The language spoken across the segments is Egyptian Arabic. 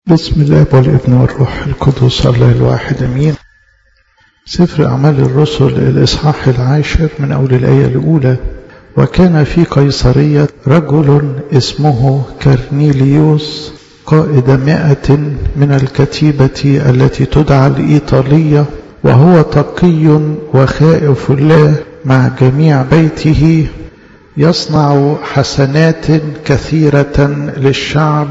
بسم الله والابن والروح القدس الله الواحد امين سفر اعمال الرسل الاصحاح العاشر من اول الايه الاولى وكان في قيصريه رجل اسمه كرنيليوس قائد مائه من الكتيبه التي تدعى الايطاليه وهو تقي وخائف الله مع جميع بيته يصنع حسنات كثيره للشعب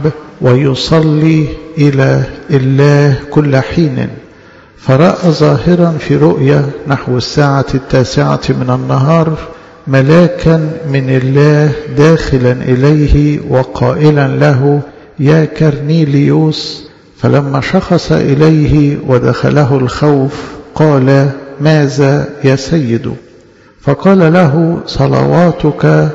ويصلي الى الله كل حين فراى ظاهرا في رؤيا نحو الساعه التاسعه من النهار ملاكا من الله داخلا اليه وقائلا له يا كرنيليوس فلما شخص اليه ودخله الخوف قال ماذا يا سيد فقال له صلواتك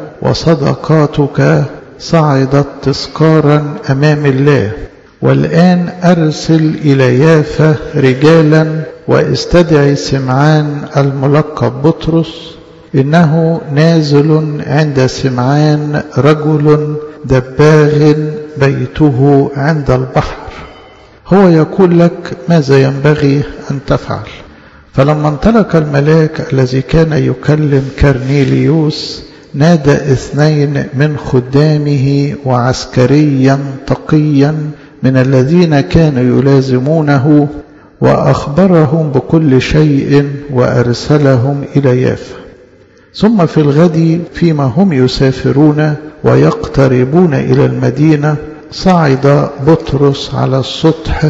وصدقاتك صعدت تذكارا امام الله والان ارسل الى يافا رجالا واستدعي سمعان الملقب بطرس انه نازل عند سمعان رجل دباغ بيته عند البحر هو يقول لك ماذا ينبغي ان تفعل فلما انطلق الملاك الذي كان يكلم كرنيليوس نادى اثنين من خدامه وعسكريا تقيا من الذين كانوا يلازمونه واخبرهم بكل شيء وارسلهم الى يافا ثم في الغد فيما هم يسافرون ويقتربون الى المدينه صعد بطرس على السطح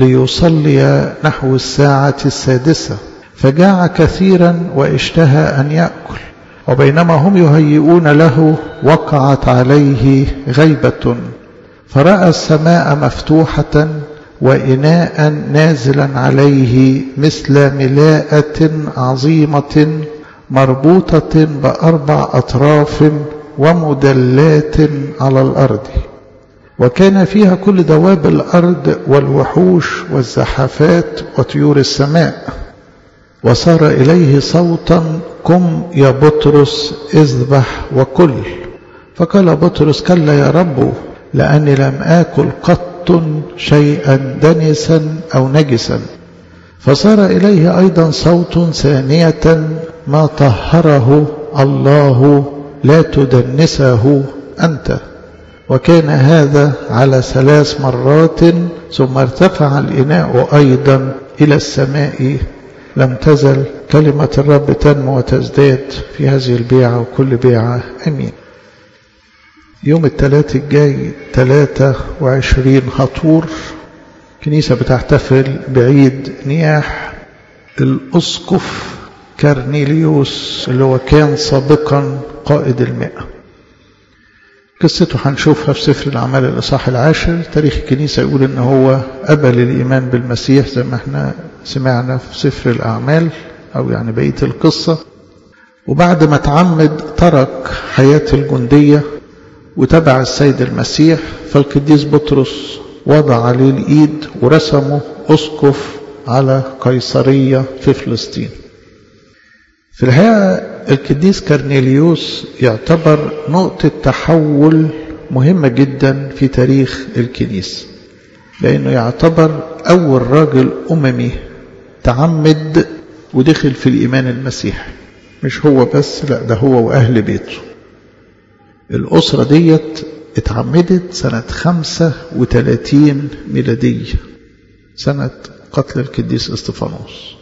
ليصلي نحو الساعه السادسه فجاع كثيرا واشتهى ان ياكل وبينما هم يهيئون له وقعت عليه غيبة فرأى السماء مفتوحة وإناء نازلا عليه مثل ملاءة عظيمة مربوطة بأربع أطراف ومدلات على الأرض وكان فيها كل دواب الأرض والوحوش والزحفات وطيور السماء وصار إليه صوتا قم يا بطرس اذبح وكل فقال بطرس كلا يا رب لأني لم آكل قط شيئا دنسا أو نجسا فصار إليه أيضا صوت ثانية ما طهره الله لا تدنسه أنت وكان هذا على ثلاث مرات ثم ارتفع الإناء أيضا إلى السماء لم تزل كلمة الرب تنمو وتزداد في هذه البيعة وكل بيعة أمين يوم الثلاث الجاي 23 هطور كنيسة بتحتفل بعيد نياح الأسقف كرنيليوس اللي هو كان سابقا قائد المئة قصته هنشوفها في سفر الأعمال الإصحاح العاشر تاريخ الكنيسة يقول إن هو قبل الإيمان بالمسيح زي ما احنا سمعنا في سفر الأعمال أو يعني بقية القصة وبعد ما تعمد ترك حياة الجندية وتبع السيد المسيح فالقديس بطرس وضع عليه الإيد ورسمه أسقف على قيصرية في فلسطين في الحقيقة القديس كرنيليوس يعتبر نقطة تحول مهمة جدا في تاريخ الكنيسة لأنه يعتبر أول راجل أممي تعمد ودخل في الإيمان المسيحي مش هو بس لا ده هو وأهل بيته الأسرة ديت اتعمدت سنة 35 ميلادية سنة قتل القديس استفانوس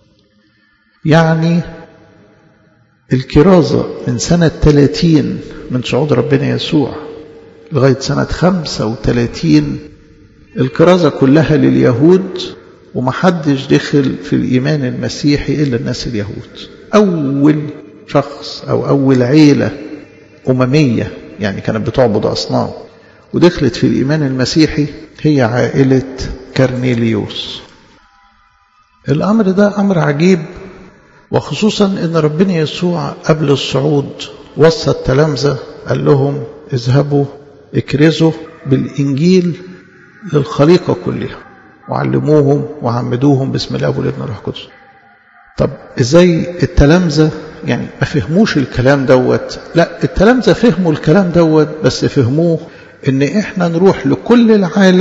يعني الكرازة من سنة 30 من صعود ربنا يسوع لغاية سنة 35 الكرازة كلها لليهود ومحدش دخل في الإيمان المسيحي إلا الناس اليهود أول شخص أو أول عيلة أممية يعني كانت بتعبد أصنام ودخلت في الإيمان المسيحي هي عائلة كرنيليوس الأمر ده أمر عجيب وخصوصا ان ربنا يسوع قبل الصعود وصى التلامذة قال لهم اذهبوا اكرزوا بالانجيل للخليقة كلها وعلموهم وعمدوهم باسم الاب والابن والروح القدس طب ازاي التلامذة يعني ما فهموش الكلام دوت لا التلامذة فهموا الكلام دوت بس فهموه ان احنا نروح لكل العالم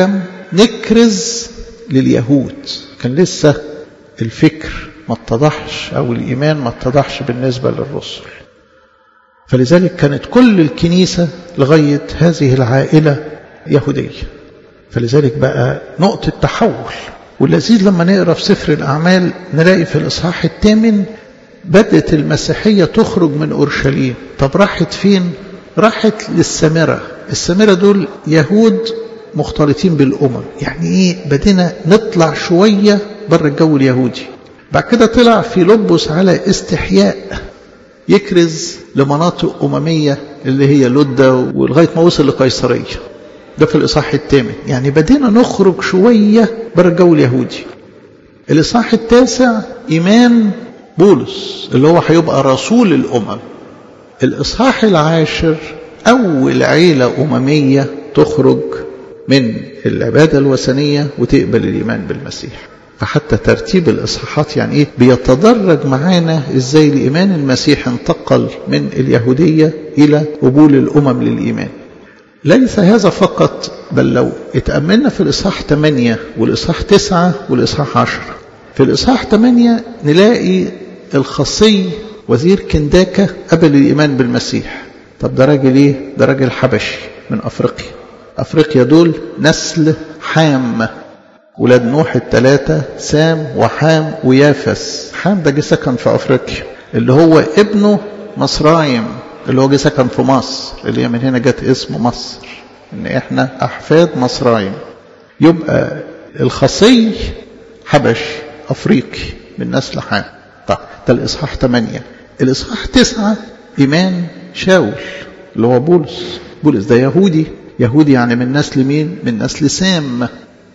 نكرز لليهود كان لسه الفكر ما اتضحش أو الإيمان ما اتضحش بالنسبة للرسل فلذلك كانت كل الكنيسة لغاية هذه العائلة يهودية فلذلك بقى نقطة تحول واللذيذ لما نقرأ في سفر الأعمال نلاقي في الإصحاح الثامن بدأت المسيحية تخرج من أورشليم طب راحت فين؟ راحت للسامرة السامرة دول يهود مختلطين بالأمم يعني إيه بدينا نطلع شوية بره الجو اليهودي بعد كده طلع في لبس على استحياء يكرز لمناطق أممية اللي هي لدة ولغاية ما وصل لقيصرية ده في الإصحاح الثامن يعني بدينا نخرج شوية بره الجو اليهودي الإصحاح التاسع إيمان بولس اللي هو هيبقى رسول الأمم الإصحاح العاشر أول عيلة أممية تخرج من العبادة الوثنية وتقبل الإيمان بالمسيح فحتى ترتيب الإصحاحات يعني إيه بيتدرج معانا إزاي الإيمان المسيح انتقل من اليهودية إلى قبول الأمم للإيمان ليس هذا فقط بل لو اتأملنا في الإصحاح 8 والإصحاح 9 والإصحاح 10 في الإصحاح 8 نلاقي الخصي وزير كنداكة قبل الإيمان بالمسيح طب ده راجل إيه؟ ده راجل حبشي من أفريقيا أفريقيا دول نسل حام ولاد نوح الثلاثة سام وحام ويافس حام ده جه سكن في أفريقيا اللي هو ابنه مصرايم اللي هو جه سكن في مصر اللي هي من هنا جت اسم مصر ان احنا احفاد مصرايم يبقى الخصي حبش افريقي من نسل حام طيب ده الاصحاح 8 الاصحاح 9 ايمان شاول اللي هو بولس بولس ده يهودي يهودي يعني من نسل مين من نسل سام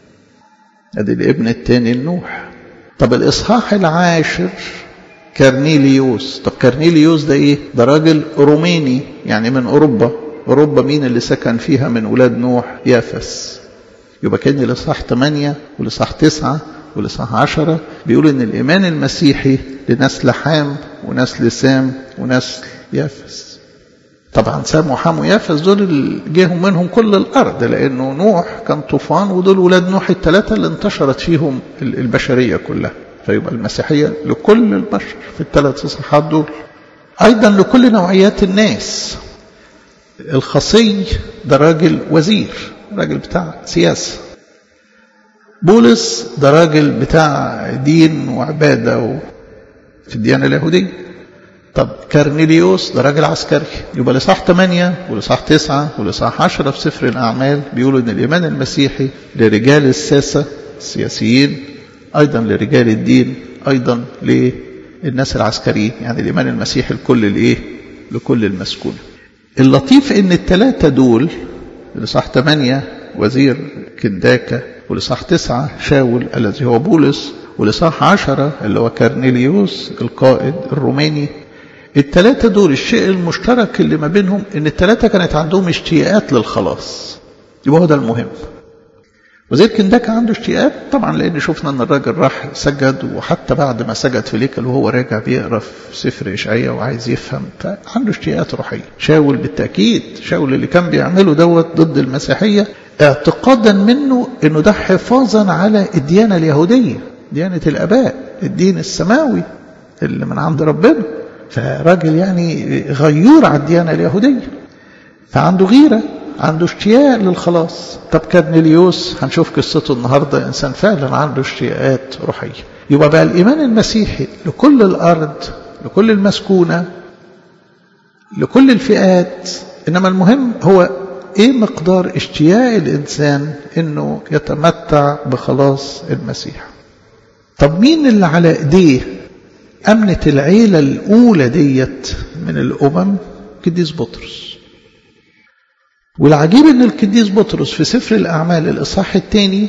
ادي الابن الثاني لنوح طب الاصحاح العاشر كرنيليوس طب كرنيليوس ده ايه ده راجل روماني يعني من اوروبا اوروبا مين اللي سكن فيها من ولاد نوح يافس يبقى كان الاصحاح 8 والاصحاح 9 والاصحاح 10 بيقول ان الايمان المسيحي لنسل حام ونسل سام ونسل يافس طبعا سام وحام ويافس دول اللي جيهم منهم كل الارض لانه نوح كان طوفان ودول ولاد نوح الثلاثه اللي انتشرت فيهم البشريه كلها فيبقى المسيحيه لكل البشر في الثلاث اصحاحات دول ايضا لكل نوعيات الناس الخصي ده راجل وزير راجل بتاع سياسه بولس ده راجل بتاع دين وعباده و... في الديانه اليهوديه طب كارنيليوس ده راجل عسكري يبقى الاصحاح 8 والاصحاح 9 والاصحاح 10 في سفر الاعمال بيقولوا ان الايمان المسيحي لرجال الساسه السياسيين ايضا لرجال الدين ايضا للناس العسكريين يعني الايمان المسيحي لكل الايه لكل المسكونه اللطيف ان الثلاثه دول الاصحاح 8 وزير كنداكا والاصحاح 9 شاول الذي هو بولس والاصحاح 10 اللي هو كارنيليوس القائد الروماني الثلاثة دول الشيء المشترك اللي ما بينهم ان الثلاثة كانت عندهم اشتياقات للخلاص يبقى هو ده المهم وزير كنداكا عنده اشتياقات طبعا لان شفنا ان الراجل راح سجد وحتى بعد ما سجد في ليكل وهو راجع بيقرا في سفر اشعياء وعايز يفهم فعنده اشتياقات روحيه شاول بالتاكيد شاول اللي كان بيعمله دوت ضد المسيحيه اعتقادا منه انه ده حفاظا على الديانه اليهوديه ديانه الاباء الدين السماوي اللي من عند ربنا فراجل يعني غيور على الديانة اليهودية فعنده غيرة عنده اشتياق للخلاص طب كارنيليوس هنشوف قصته النهاردة إنسان فعلا عنده اشتياقات روحية يبقى بقى الإيمان المسيحي لكل الأرض لكل المسكونة لكل الفئات إنما المهم هو إيه مقدار اشتياق الإنسان إنه يتمتع بخلاص المسيح طب مين اللي على إيديه أمنت العيلة الأولى ديت من الأمم قديس بطرس والعجيب أن القديس بطرس في سفر الأعمال الإصحاح الثاني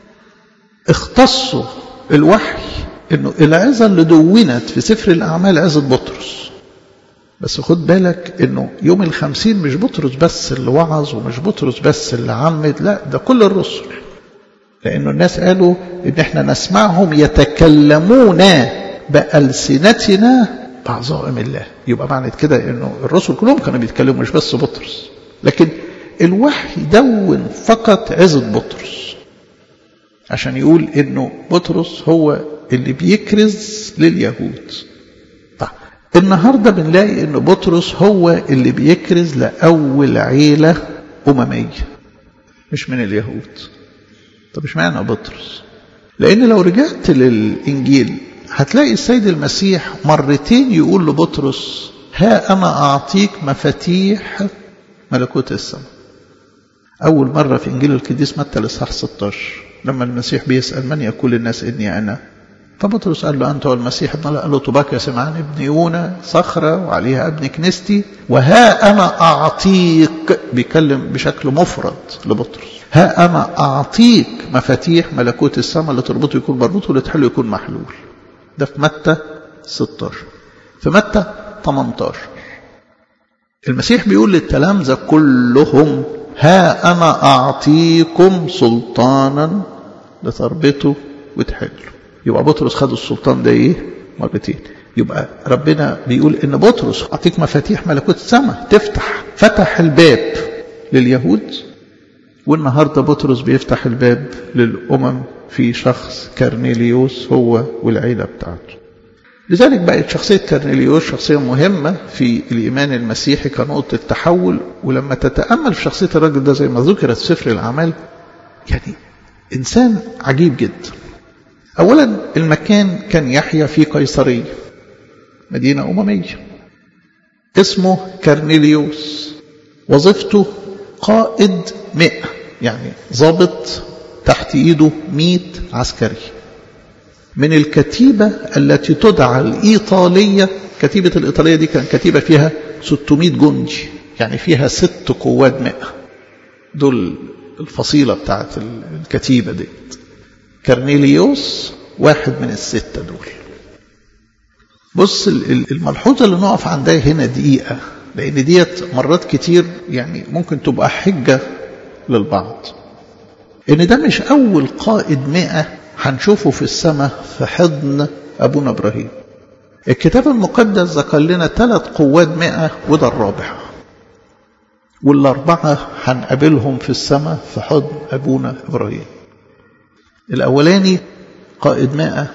اختصوا الوحي أنه العظة اللي دونت في سفر الأعمال عظة بطرس بس خد بالك أنه يوم الخمسين مش بطرس بس اللي وعظ ومش بطرس بس اللي عمد لا ده كل الرسل لأنه الناس قالوا إن احنا نسمعهم يتكلمون بألسنتنا بعظائم الله يبقى معنى كده انه الرسل كلهم كانوا بيتكلموا مش بس بطرس لكن الوحي دون فقط عزة بطرس عشان يقول انه بطرس هو اللي بيكرز لليهود طيب النهارده بنلاقي ان بطرس هو اللي بيكرز لاول عيله امميه مش من اليهود طب اشمعنى بطرس لان لو رجعت للانجيل هتلاقي السيد المسيح مرتين يقول لبطرس ها انا اعطيك مفاتيح ملكوت السماء اول مره في انجيل القديس متى الاصحاح 16 لما المسيح بيسال من يقول الناس اني انا فبطرس قال له أنت والمسيح ابن الله قال له طباك يا سمعان ابن يونا صخرة وعليها ابن كنيستي وها أنا أعطيك بيكلم بشكل مفرد لبطرس ها أنا أعطيك مفاتيح ملكوت السماء اللي تربطه يكون مربوط واللي تحله يكون محلول ده في متى 16 في متى 18 المسيح بيقول للتلامذة كلهم ها أنا أعطيكم سلطانا لتربطوا وتحلوا يبقى بطرس خد السلطان ده ايه مرتين يبقى ربنا بيقول ان بطرس اعطيك مفاتيح ملكوت السماء تفتح فتح الباب لليهود والنهارده بطرس بيفتح الباب للامم في شخص كرنيليوس هو والعيله بتاعته لذلك بقت شخصية كرنيليوس شخصية مهمة في الإيمان المسيحي كنقطة تحول ولما تتأمل في شخصية الرجل ده زي ما ذكرت في سفر الأعمال يعني إنسان عجيب جدا أولا المكان كان يحيى في قيصرية مدينة أممية اسمه كرنيليوس وظيفته قائد مئة يعني ضابط تحت ايده مئة عسكري من الكتيبة التي تدعى الإيطالية كتيبة الإيطالية دي كان كتيبة فيها 600 جندي يعني فيها ست قوات مئة دول الفصيلة بتاعت الكتيبة دي كرنيليوس واحد من الستة دول بص الملحوظة اللي نقف عندها هنا دقيقة لأن ديت مرات كتير يعني ممكن تبقى حجة للبعض إن ده مش أول قائد مئة هنشوفه في السماء في حضن أبونا إبراهيم الكتاب المقدس ذكر لنا ثلاث قوات مئة وده الرابع والأربعة هنقابلهم في السماء في حضن أبونا إبراهيم الأولاني قائد مائة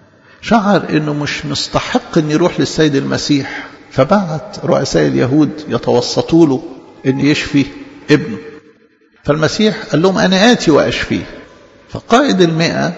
شعر أنه مش مستحق أن يروح للسيد المسيح فبعت رؤساء اليهود يتوسطوا له أن يشفي ابنه فالمسيح قال لهم أنا آتي وأشفيه فقائد المائة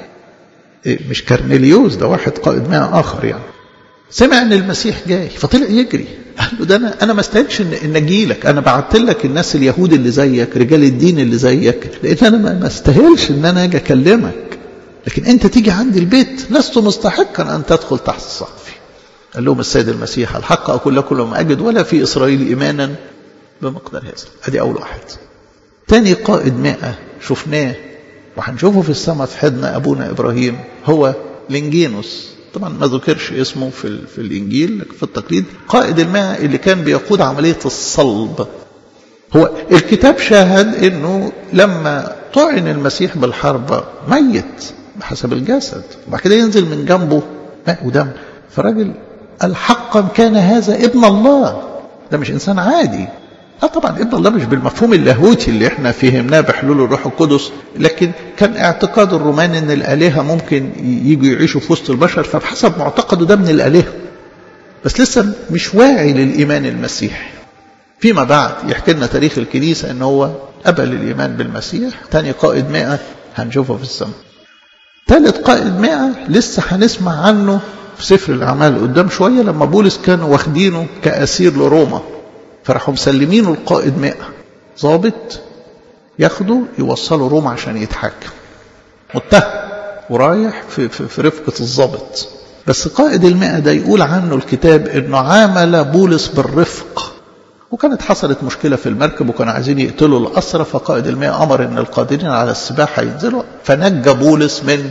مش كرنيليوس ده واحد قائد مائة آخر يعني سمع ان المسيح جاي فطلع يجري قال له ده انا انا ما استاهلش ان ان اجي لك انا بعت لك الناس اليهود اللي زيك رجال الدين اللي زيك لان انا ما استاهلش ان انا اجي اكلمك لكن انت تيجي عندي البيت لست مستحقا ان تدخل تحت سقفي قال لهم السيد المسيح الحق اقول لكم لم اجد ولا في اسرائيل ايمانا بمقدار هذا ادي اول واحد تاني قائد مائة شفناه وهنشوفه في السماء في حضن ابونا ابراهيم هو لنجينوس طبعا ما ذكرش اسمه في, في الإنجيل في التقليد قائد الماء اللي كان بيقود عملية الصلب هو الكتاب شاهد أنه لما طعن المسيح بالحرب ميت بحسب الجسد وبعد كده ينزل من جنبه ماء ودم فراجل الحقا كان هذا ابن الله ده مش إنسان عادي اه طبعا ابن الله مش بالمفهوم اللاهوتي اللي احنا فهمناه بحلول الروح القدس لكن كان اعتقاد الرومان ان الالهه ممكن يجوا يعيشوا في وسط البشر فبحسب معتقده ده من الالهه بس لسه مش واعي للايمان المسيحي فيما بعد يحكي لنا تاريخ الكنيسه ان هو قبل الايمان بالمسيح تاني قائد مئة هنشوفه في السماء ثالث قائد مئة لسه هنسمع عنه في سفر الاعمال قدام شويه لما بولس كانوا واخدينه كاسير لروما فراحوا مسلمينه القائد مئة ضابط ياخده يوصله روما عشان يتحاكم متهم ورايح في, في, في رفقة الضابط بس قائد المئة ده يقول عنه الكتاب انه عامل بولس بالرفق وكانت حصلت مشكلة في المركب وكانوا عايزين يقتلوا الأسرى فقائد المئة أمر ان القادرين على السباحة ينزلوا فنجى بولس من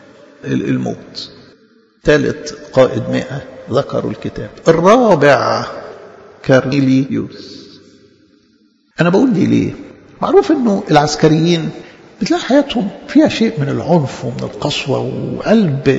الموت ثالث قائد مئة ذكروا الكتاب الرابع كارنيليوس أنا بقول دي ليه معروف أنه العسكريين بتلاقي حياتهم فيها شيء من العنف ومن القسوة وقلب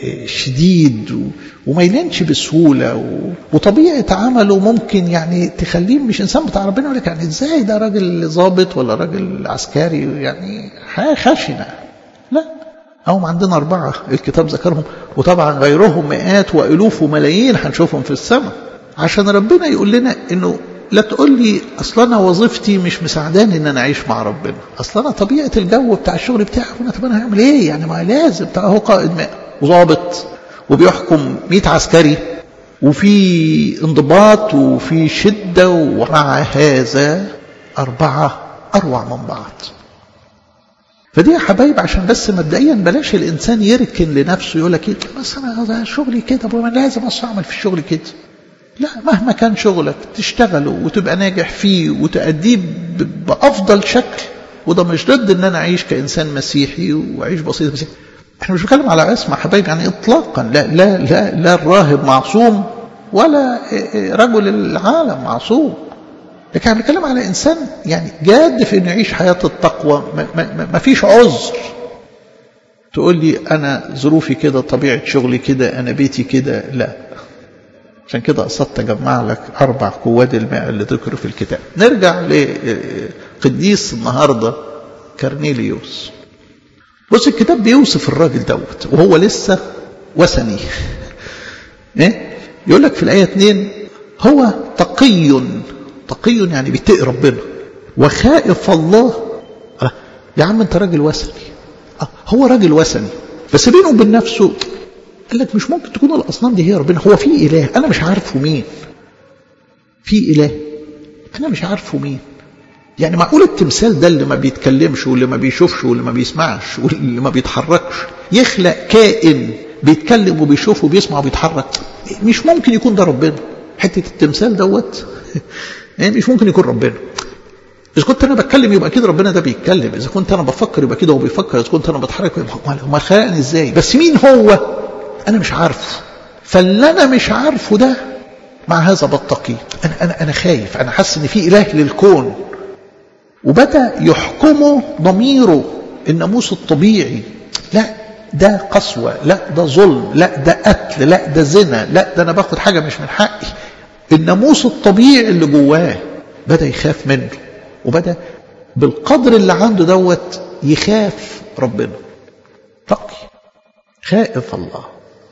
شديد وما يلينش بسهولة وطبيعة عمله ممكن يعني تخليه مش إنسان بتاع ربنا يقول لك يعني إزاي ده راجل ضابط ولا راجل عسكري يعني حياة خشنة لا هم عندنا أربعة الكتاب ذكرهم وطبعا غيرهم مئات وألوف وملايين هنشوفهم في السماء عشان ربنا يقول لنا إنه لا تقول لي أصل أنا وظيفتي مش مساعداني إن أنا أعيش مع ربنا أصل أنا طبيعة الجو بتاع الشغل بتاعي أنا طب أنا هعمل إيه يعني ما لازم هو قائد ماء وظابط وبيحكم 100 عسكري وفي انضباط وفي شدة ومع هذا أربعة أروع من بعض فدي يا حبايب عشان بس مبدئيا بلاش الإنسان يركن لنفسه يقول لك إيه بس أنا شغلي كده ما لازم أعمل في الشغل كده لا مهما كان شغلك تشتغله وتبقى ناجح فيه وتأديه بأفضل شكل وده مش ضد ان انا اعيش كانسان مسيحي واعيش بسيط مسيحي احنا مش بنتكلم على عصمة حبايب يعني اطلاقا لا لا لا لا الراهب معصوم ولا رجل العالم معصوم لكن احنا بنتكلم على انسان يعني جاد في انه يعيش حياه التقوى ما, ما, ما فيش عذر تقول لي انا ظروفي كده طبيعه شغلي كده انا بيتي كده لا عشان كده قصدت اجمع لك اربع قواد الماء اللي ذكروا في الكتاب نرجع لقديس النهارده كرنيليوس بص الكتاب بيوصف الراجل دوت وهو لسه وثني ايه يقول لك في الايه 2 هو تقي تقي يعني بيتقي ربنا وخائف الله يا عم انت راجل وثني هو راجل وثني بس بينه وبين نفسه قال لك مش ممكن تكون الاصنام دي هي ربنا هو في اله انا مش عارفه مين في اله انا مش عارفه مين يعني معقول التمثال ده اللي ما بيتكلمش واللي ما بيشوفش واللي ما بيسمعش واللي ما بيتحركش يخلق كائن بيتكلم وبيشوف وبيسمع وبيتحرك مش ممكن يكون ده ربنا حته التمثال دوت مش ممكن يكون ربنا إذا كنت أنا بتكلم يبقى كده ربنا ده بيتكلم إذا كنت أنا بفكر يبقى كده هو بيفكر إذا كنت أنا بتحرك يبقى ما خلقني إزاي بس مين هو أنا مش عارفه فاللي أنا مش عارفه ده مع هذا بتقي أنا, أنا, أنا خايف أنا حاسس إن في إله للكون وبدأ يحكمه ضميره الناموس الطبيعي لا ده قسوة لا ده ظلم لا ده قتل لا ده زنا لا ده أنا باخد حاجة مش من حقي الناموس الطبيعي اللي جواه بدأ يخاف منه وبدأ بالقدر اللي عنده دوت يخاف ربنا تقي خائف الله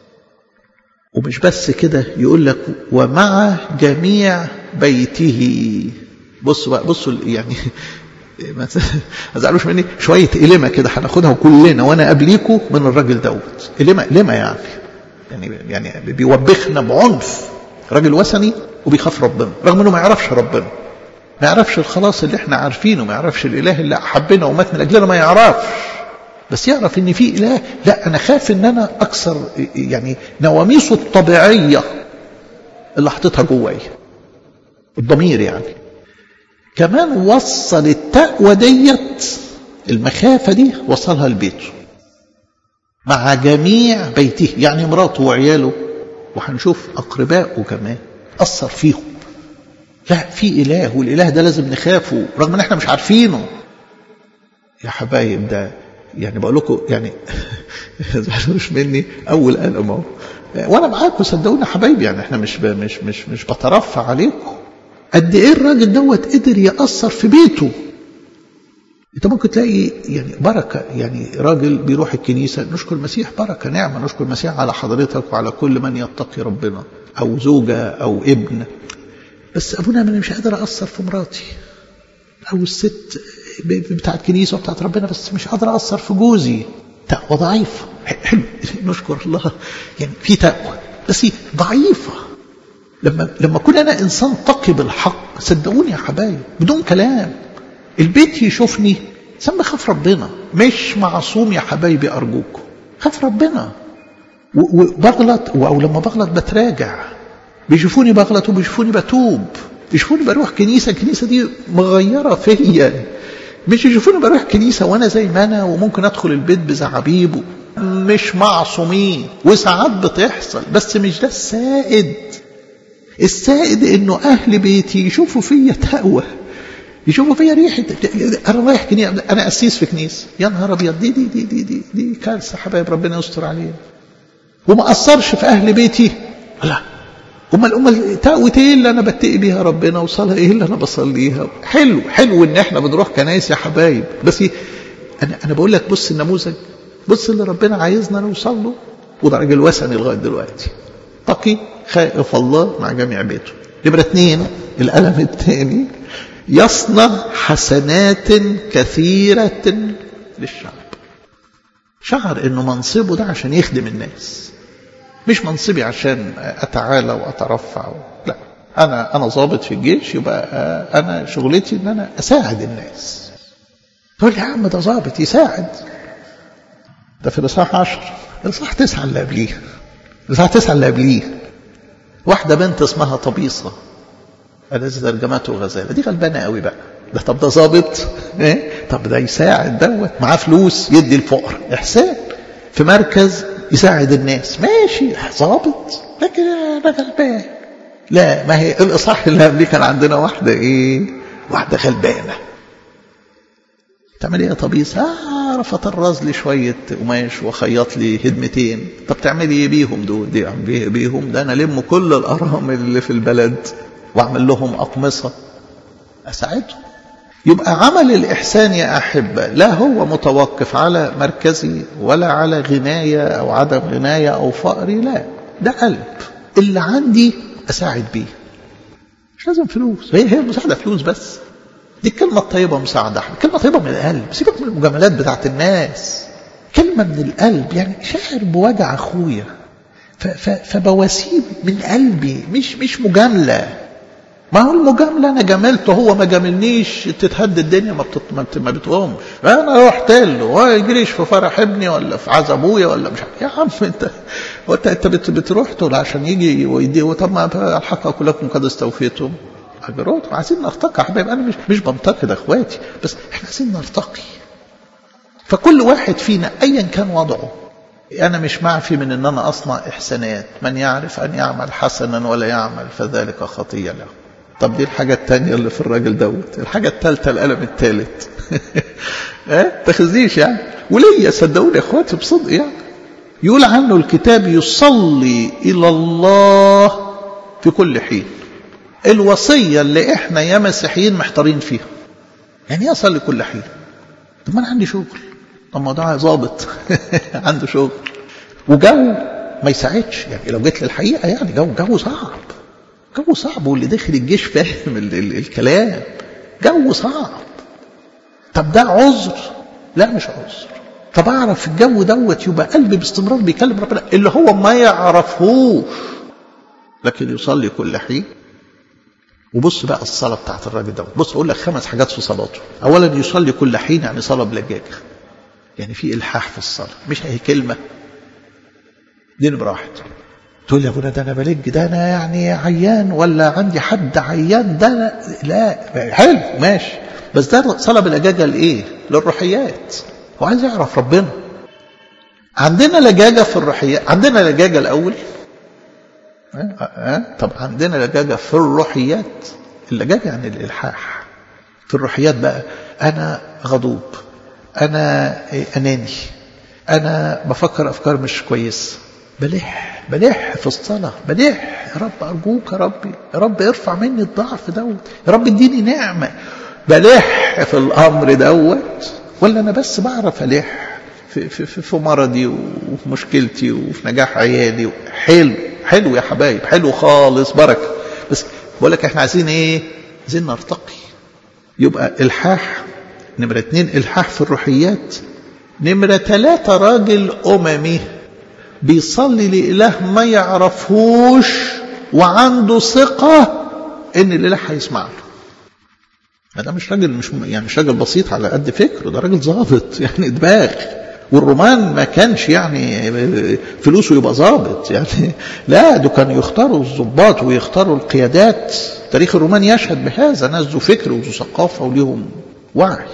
ومش بس كده يقول لك ومع جميع بيته بصوا بقى بصوا يعني ما تزعلوش مني شويه قلمه كده هناخدها كلنا وانا قبليكم من الراجل دوت قلمه قلمه يعني يعني يعني بيوبخنا بعنف راجل وثني وبيخاف ربنا رغم انه ما يعرفش ربنا ما يعرفش الخلاص اللي احنا عارفينه ما يعرفش الاله اللي احبنا ومات من اجلنا ما يعرفش بس يعرف ان في اله لا انا خاف ان انا اكسر يعني نواميسه الطبيعيه اللي حاططها جوايا الضمير يعني كمان وصل التقوى ديت المخافه دي وصلها لبيته مع جميع بيته يعني مراته وعياله وهنشوف اقربائه كمان اثر فيهم لا في اله والاله ده لازم نخافه رغم ان احنا مش عارفينه يا حبايب ده يعني بقول لكم يعني مش مني اول قلم اهو وانا معاكم صدقوني حبايبي يعني احنا مش مش مش مش بترفع عليكم قد ايه الراجل دوت قدر ياثر في بيته انت ممكن تلاقي يعني بركه يعني راجل بيروح الكنيسه نشكر المسيح بركه نعمه نشكر المسيح على حضرتك وعلى كل من يتقي ربنا او زوجه او ابن بس ابونا انا مش قادر اثر في مراتي او الست بتاعت الكنيسه وبتاعت ربنا بس مش قادر اثر في جوزي تقوى ضعيفه حلو نشكر الله يعني في تقوى بس ضعيفه لما لما اكون انا انسان تقي بالحق صدقوني يا حبايب بدون كلام البيت يشوفني انسان بخاف ربنا مش معصوم يا حبايبي ارجوكم خاف ربنا وبغلط او لما بغلط بتراجع بيشوفوني بغلط وبيشوفوني بتوب يشوفوني بروح كنيسه الكنيسه دي مغيره فيا مش يشوفوني بروح كنيسه وانا زي ما انا وممكن ادخل البيت بزعابيب مش معصومين وساعات بتحصل بس مش ده السائد السائد انه اهل بيتي يشوفوا فيا تقوى يشوفوا فيا ريحه انا رايح كنيسه انا قسيس في كنيسه يا نهار ابيض دي دي دي دي دي, دي كارثه حبايب ربنا يستر علينا وما اثرش في اهل بيتي لا امال امال تقوى ايه اللي انا بتقي بيها ربنا وصلها ايه اللي انا بصليها حلو حلو ان احنا بنروح كنايس يا حبايب بس انا انا بقول لك بص النموذج بص اللي ربنا عايزنا نوصل له وده راجل وثني لغايه دلوقتي تقي خائف الله مع جميع بيته نمرة اثنين القلم الثاني يصنع حسنات كثيرة للشعب شعر انه منصبه ده عشان يخدم الناس مش منصبي عشان اتعالى واترفع لا انا انا ضابط في الجيش يبقى انا شغلتي ان انا اساعد الناس تقول لي يا عم ده ضابط يساعد ده في الاصحاح 10 الاصحاح 9 اللي قبليه الاصحاح 9 اللي قبليه واحده بنت اسمها طبيصه الذي ترجمته غزاله دي غلبانه قوي بقى ده طب ده ظابط ايه طب ده يساعد دوت معاه فلوس يدي الفقر احسان في مركز يساعد الناس ماشي ظابط لكن انا غلبان لا ما هي الاصحاح اللي قبليه كان عندنا واحده ايه واحده غلبانه تعمل ايه يا طبيس اه رفط الراس لي شويه قماش وخيط لي هدمتين طب تعملي ايه بيهم دول دي بيه بيهم ده انا الم كل الارامل اللي في البلد واعمل لهم اقمصه اساعدهم يبقى عمل الإحسان يا أحبة لا هو متوقف على مركزي ولا على غناية أو عدم غناية أو فقري لا ده قلب اللي عندي أساعد بيه مش لازم فلوس هي هي المساعدة فلوس بس دي الكلمة الطيبة مساعدة كلمة طيبة من القلب سيبك من المجاملات بتاعت الناس كلمة من القلب يعني شاعر بوجع أخويا فبواسيه من قلبي مش مش مجاملة ما هو المجامله انا جاملته هو ما جاملنيش تتهد الدنيا ما بتط... ما, بت... ما بتقومش انا رحت له هو يجريش في فرح ابني ولا في عز ابويا ولا مش يا عم انت هو انت انت بت... بتروح له عشان يجي ويدي طب ما الحق كلكم قد استوفيتم اجرتم عايزين نرتقي يا حبايبي انا مش مش بنتقد اخواتي بس احنا عايزين نرتقي فكل واحد فينا ايا كان وضعه أنا مش معفي من أن أنا أصنع إحسانات من يعرف أن يعمل حسنا ولا يعمل فذلك خطية له طب دي الحاجة التانية اللي في الراجل دوت الحاجة التالتة القلم التالت اه تخزيش يعني وليا صدقوني يا اخواتي بصدق يعني يقول عنه الكتاب يصلي إلى الله في كل حين الوصية اللي احنا يا مسيحيين محتارين فيها يعني ايه اصلي كل حين طب ما انا عندي شغل طب ما ده ظابط عنده شغل وجو ما يساعدش يعني لو جيت للحقيقة يعني جو جو صعب جو صعب واللي داخل الجيش فاهم ال ال الكلام جو صعب طب ده عذر لا مش عذر طب اعرف الجو دوت يبقى قلبي باستمرار بيكلم ربنا اللي هو ما يعرفهوش لكن يصلي كل حين وبص بقى الصلاه بتاعت الراجل دوت بص اقول لك خمس حاجات في صلاته اولا يصلي كل حين يعني صلاه بلجاجه يعني في الحاح في الصلاه مش اي كلمه دي نمره واحد تقول لي يا ابونا ده انا بلج ده انا يعني عيان ولا عندي حد عيان ده أنا لا حلو ماشي بس ده صلاه بالاجاجه لايه؟ للروحيات هو عايز يعرف ربنا عندنا لجاجه في الروحيات عندنا لجاجه الاول أه؟ أه؟ طب عندنا لجاجه في الروحيات اللجاجه يعني الالحاح في الروحيات بقى انا غضوب انا اناني انا بفكر افكار مش كويسه بلح بلح في الصلاة بلح يا رب أرجوك يا ربي يا رب ارفع مني الضعف دوت يا رب اديني نعمة بلح في الأمر دوت ولا أنا بس بعرف ألح في, في, في, في مرضي وفي مشكلتي وفي نجاح عيالي حلو حلو يا حبايب حلو خالص بركة بس بقول لك احنا عايزين ايه عايزين نرتقي يبقى الحاح نمرة اتنين الحاح في الروحيات نمرة ثلاثة راجل أممي بيصلي لإله ما يعرفهوش وعنده ثقة إن الإله هيسمع له ده مش راجل مش يعني مش راجل بسيط على قد فكره ده راجل ظابط يعني دماغ والرومان ما كانش يعني فلوسه يبقى ظابط يعني لا ده كانوا يختاروا الضباط ويختاروا القيادات تاريخ الرومان يشهد بهذا ناس ذو فكر وذو ثقافة وليهم وعي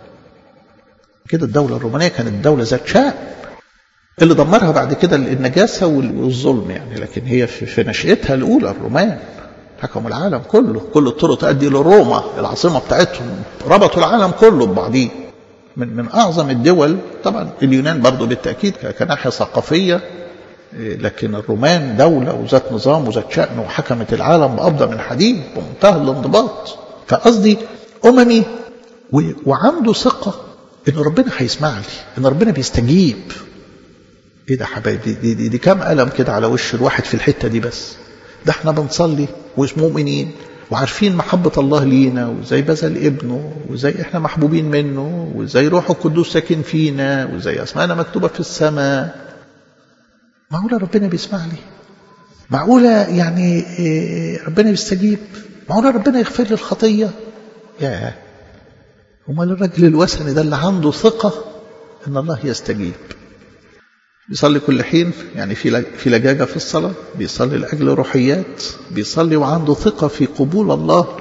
كده الدولة الرومانية كانت دولة ذات شأن اللي دمرها بعد كده النجاسة والظلم يعني لكن هي في نشأتها الأولى الرومان حكموا العالم كله كل الطرق تؤدي لروما العاصمة بتاعتهم ربطوا العالم كله ببعضيه من من أعظم الدول طبعا اليونان برضو بالتأكيد كناحية ثقافية لكن الرومان دولة وذات نظام وذات شأن وحكمت العالم بأفضل من حديد بمنتهى الانضباط فقصدي أممي وعنده ثقة ان ربنا هيسمع لي ان ربنا بيستجيب ايه ده حبايبي دي, دي, دي كام قلم كده على وش الواحد في الحته دي بس ده احنا بنصلي ومؤمنين وعارفين محبة الله لينا وازاي بذل ابنه وازاي احنا محبوبين منه وازاي روحه القدوس ساكن فينا وازاي اسمائنا مكتوبة في السماء معقولة ربنا بيسمع لي معقولة يعني ربنا بيستجيب معقولة ربنا يغفر لي الخطية يا امال الراجل الوثني ده اللي عنده ثقة ان الله يستجيب بيصلي كل حين يعني في في لجاجة في الصلاة بيصلي لأجل روحيات بيصلي وعنده ثقة في قبول الله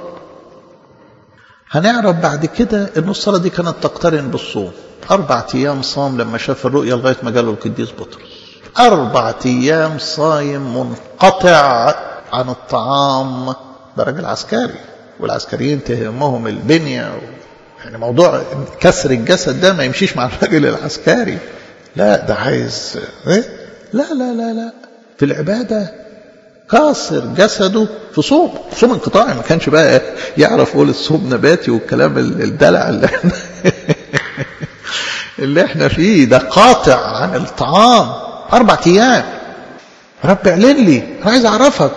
هنعرف بعد كده ان الصلاة دي كانت تقترن بالصوم أربع أيام صام لما شاف الرؤيا لغاية ما جاله القديس بطرس أربع أيام صايم منقطع عن الطعام ده راجل عسكري والعسكريين تهمهم البنية يعني موضوع كسر الجسد ده ما يمشيش مع الراجل العسكري لا ده عايز إيه؟ لا لا لا لا في العبادة كاسر جسده في صوم صوم انقطاعي ما كانش بقى يعرف يقول الصوم نباتي والكلام الدلع اللي احنا اللي احنا فيه ده قاطع عن الطعام اربع ايام رب اعلن لي انا عايز اعرفك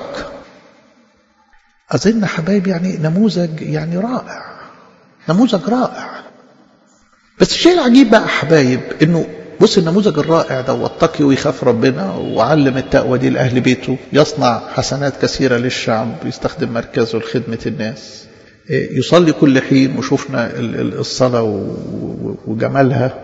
اظن حبايبي يعني نموذج يعني رائع نموذج رائع بس الشيء العجيب بقى حبايب انه بص النموذج الرائع ده واتقي ويخاف ربنا وعلم التقوى دي لأهل بيته يصنع حسنات كثيرة للشعب يستخدم مركزه لخدمة الناس يصلي كل حين وشوفنا الصلاة وجمالها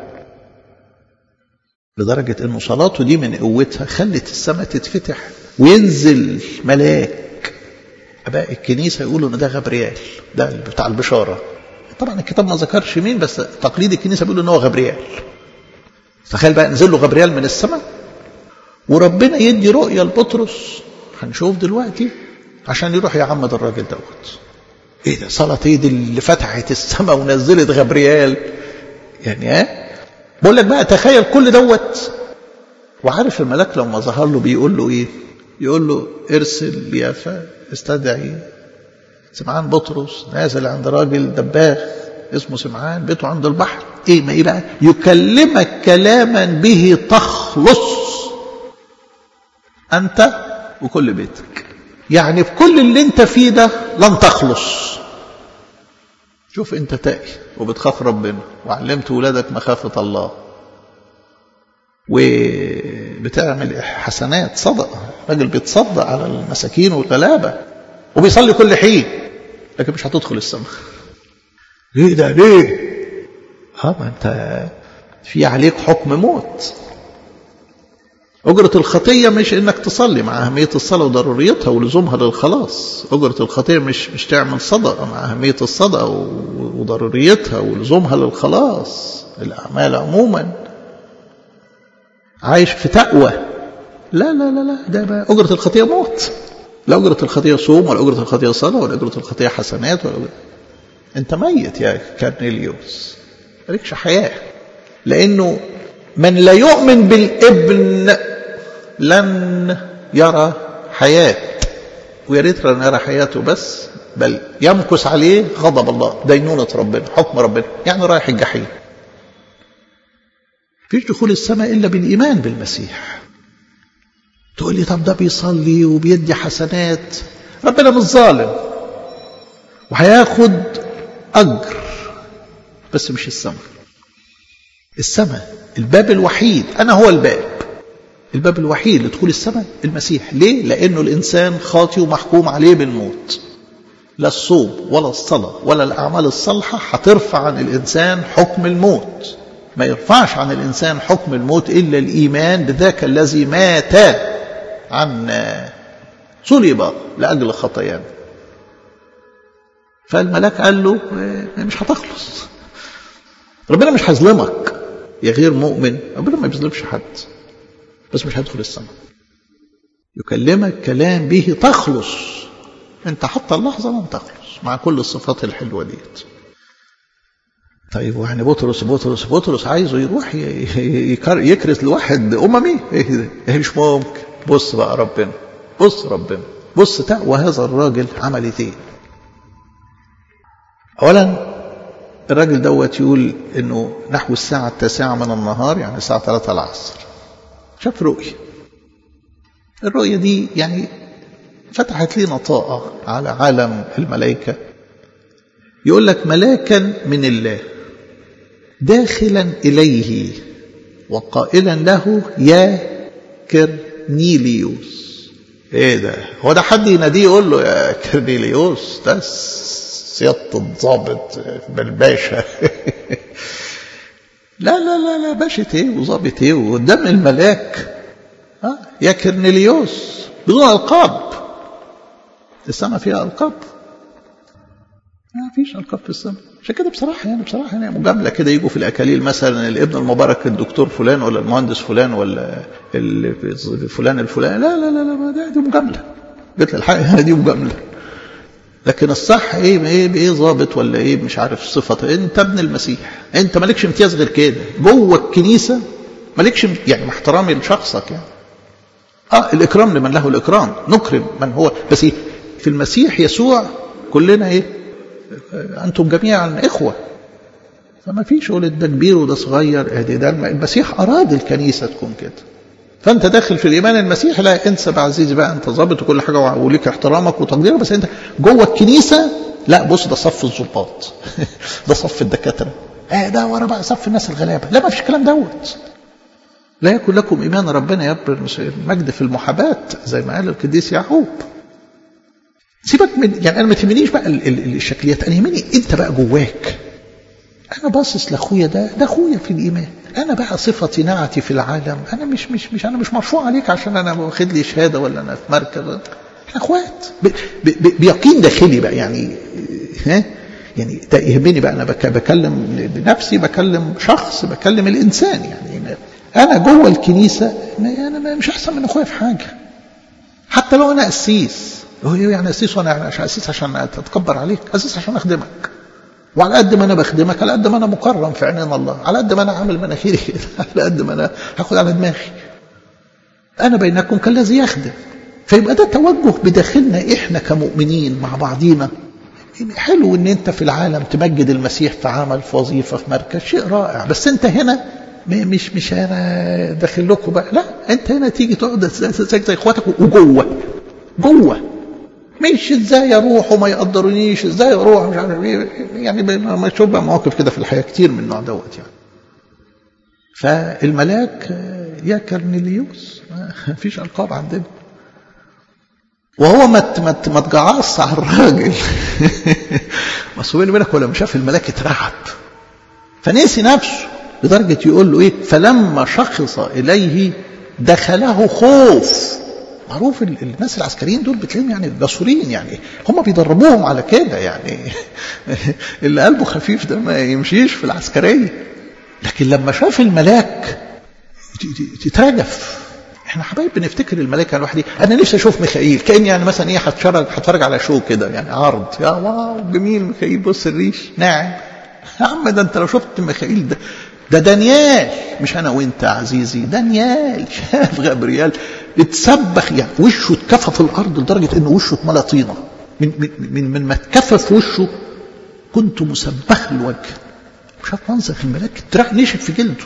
لدرجة أنه صلاته دي من قوتها خلت السماء تتفتح وينزل ملاك أباء الكنيسة يقولوا أن ده غبريال ده بتاع البشارة طبعا الكتاب ما ذكرش مين بس تقليد الكنيسة بيقول أن هو غبريال تخيل بقى نزل له غبريال من السماء وربنا يدي رؤية لبطرس هنشوف دلوقتي عشان يروح يعمد الراجل دوت ايه ده صلاة ايه دي اللي فتحت السماء ونزلت غبريال يعني ها بقول لك بقى تخيل كل دوت وعارف الملاك لما ظهر له بيقول له ايه يقول له ارسل يافا استدعي سمعان بطرس نازل عند راجل دباغ اسمه سمعان بيته عند البحر ايه ما ايه بقى يكلمك كلاما به تخلص انت وكل بيتك يعني في كل اللي انت فيه ده لن تخلص شوف انت تقي وبتخاف ربنا وعلمت ولادك مخافة الله وبتعمل حسنات صدقة راجل بيتصدق على المساكين والغلابة وبيصلي كل حين لكن مش هتدخل السماء ليه ده ليه اه ما انت في عليك حكم موت أجرة الخطية مش إنك تصلي مع أهمية الصلاة وضروريتها ولزومها للخلاص أجرة الخطية مش مش تعمل صدقة مع أهمية الصدقة وضروريتها ولزومها للخلاص الأعمال عموما عايش في تقوى لا لا لا لا ده بقى أجرة الخطية موت لا أجرة الخطية صوم ولا أجرة الخطية صلاة ولا أجرة الخطية حسنات ولا أنت ميت يا كارنيليوس مالكش حياة لأنه من لا يؤمن بالابن لن يرى حياة ويا ريت لن يرى حياته بس بل يمكث عليه غضب الله دينونة ربنا حكم ربنا يعني رايح الجحيم فيش دخول السماء إلا بالإيمان بالمسيح تقول لي طب ده بيصلي وبيدي حسنات ربنا مش ظالم وهياخد أجر بس مش السماء السماء الباب الوحيد أنا هو الباب الباب الوحيد لدخول السماء المسيح ليه؟ لأنه الإنسان خاطي ومحكوم عليه بالموت لا الصوم ولا الصلاة ولا الأعمال الصالحة هترفع عن الإنسان حكم الموت ما يرفعش عن الإنسان حكم الموت إلا الإيمان بذاك الذي مات عنا صلب لأجل خطايانا فالملاك قال له مش هتخلص ربنا مش هيظلمك يا غير مؤمن ربنا ما بيظلمش حد بس مش هيدخل السماء يكلمك كلام به تخلص انت حتى اللحظه لن تخلص مع كل الصفات الحلوه ديت طيب يعني بطرس بطرس بطرس عايزه يروح يكرس لواحد اممي ايه مش ممكن بص بقى ربنا بص ربنا بص تقوى هذا الراجل عملت ايه اولا الراجل دوت يقول انه نحو الساعة التاسعة من النهار يعني الساعة 3 العصر شاف رؤية الرؤية دي يعني فتحت لي نطاقة على عالم الملائكة يقول لك ملاكا من الله داخلا إليه وقائلا له يا كرنيليوس ايه ده هو ده حد يناديه يقول له يا كرنيليوس ده سيادة الضابط بالباشا لا لا لا لا باشا ايه وظابط ايه وقدام الملاك ها يا كرنيليوس بدون القاب السماء فيها القاب ما فيش القاب في السماء عشان كده بصراحه يعني بصراحه يعني مجامله كده يجوا في الاكاليل مثلا الابن المبارك الدكتور فلان ولا المهندس فلان ولا فلان الفلاني لا لا لا لا ده دي مجامله قلت الحقيقه دي مجامله لكن الصح ايه ايه ايه ظابط ولا ايه مش عارف صفه انت ابن المسيح انت مالكش امتياز غير كده جوه الكنيسه مالكش يعني مع احترامي لشخصك يعني اه الاكرام لمن له الاكرام نكرم من هو بس إيه في المسيح يسوع كلنا ايه انتم جميعا اخوه فما فيش يقول ده كبير وده صغير ادي ده المسيح اراد الكنيسه تكون كده فانت داخل في الايمان المسيحي لا انسى بقى عزيزي بقى انت ظابط وكل حاجه وليك احترامك وتقديرك بس انت جوه الكنيسه لا بص ده صف الظباط ده صف الدكاتره اه ده ورا بقى صف الناس الغلابه لا ما فيش الكلام دوت لا يكن لكم ايمان ربنا يبر المجد في المحاباه زي ما قال القديس يعقوب سيبك من يعني انا ما تهمنيش بقى ال ال الشكليات انا يهمني انت بقى جواك انا باصص لاخويا ده ده اخويا في الايمان انا بقى صفتي نعتي في العالم انا مش مش مش انا مش مرفوع عليك عشان انا واخد لي شهاده ولا انا في مركز احنا اخوات بيقين داخلي بقى يعني ها يعني ده يهمني بقى انا بكلم بنفسي بكلم شخص بكلم الانسان يعني انا جوه الكنيسه انا مش احسن من اخويا في حاجه حتى لو انا قسيس هو يعني قسيس وانا عشان قسيس عشان اتكبر عليك قسيس عشان اخدمك وعلى قد ما انا بخدمك على قد ما انا مكرم في عينين الله على قد ما انا عامل مناخيري كده على قد ما انا هاخد على دماغي انا بينكم كالذي يخدم فيبقى ده توجه بداخلنا احنا كمؤمنين مع بعضينا حلو ان انت في العالم تمجد المسيح في عمل في وظيفه في مركز شيء رائع بس انت هنا مش مش انا داخل لكم بقى لا انت هنا تيجي تقعد زي اخواتك وجوه جوه مش ازاي اروح وما يقدرونيش ازاي اروح مش عارف ايه يعني ما تشوف بقى مواقف كده في الحياه كتير من النوع دوت يعني فالملاك يا كرنيليوس ما فيش القاب عندنا وهو ما ما ما تجعص على الراجل بس بيني وبينك ولا شاف الملاك اترعب فنسي نفسه لدرجه يقول له ايه فلما شخص اليه دخله خوف معروف الناس العسكريين دول بتلاقيهم يعني جسورين يعني هم بيدربوهم على كده يعني اللي قلبه خفيف ده ما يمشيش في العسكريه لكن لما شاف الملاك تترجف احنا حبايب بنفتكر الملائكه الواحد انا نفسي اشوف ميخائيل كاني يعني مثلا ايه هتفرج هتفرج على شو كده يعني عرض يا واو جميل ميخائيل بص الريش ناعم يا عم ده انت لو شفت ميخائيل ده ده دانيال مش انا وانت يا عزيزي دانيال شاف غبريال اتسبخ يعني وشه اتكفى في الارض لدرجه ان وشه اتملى طينه من من من, من ما اتكفى في وشه كنت مسبخ الوجه شاف منظر الملاك اترع نشف في جلده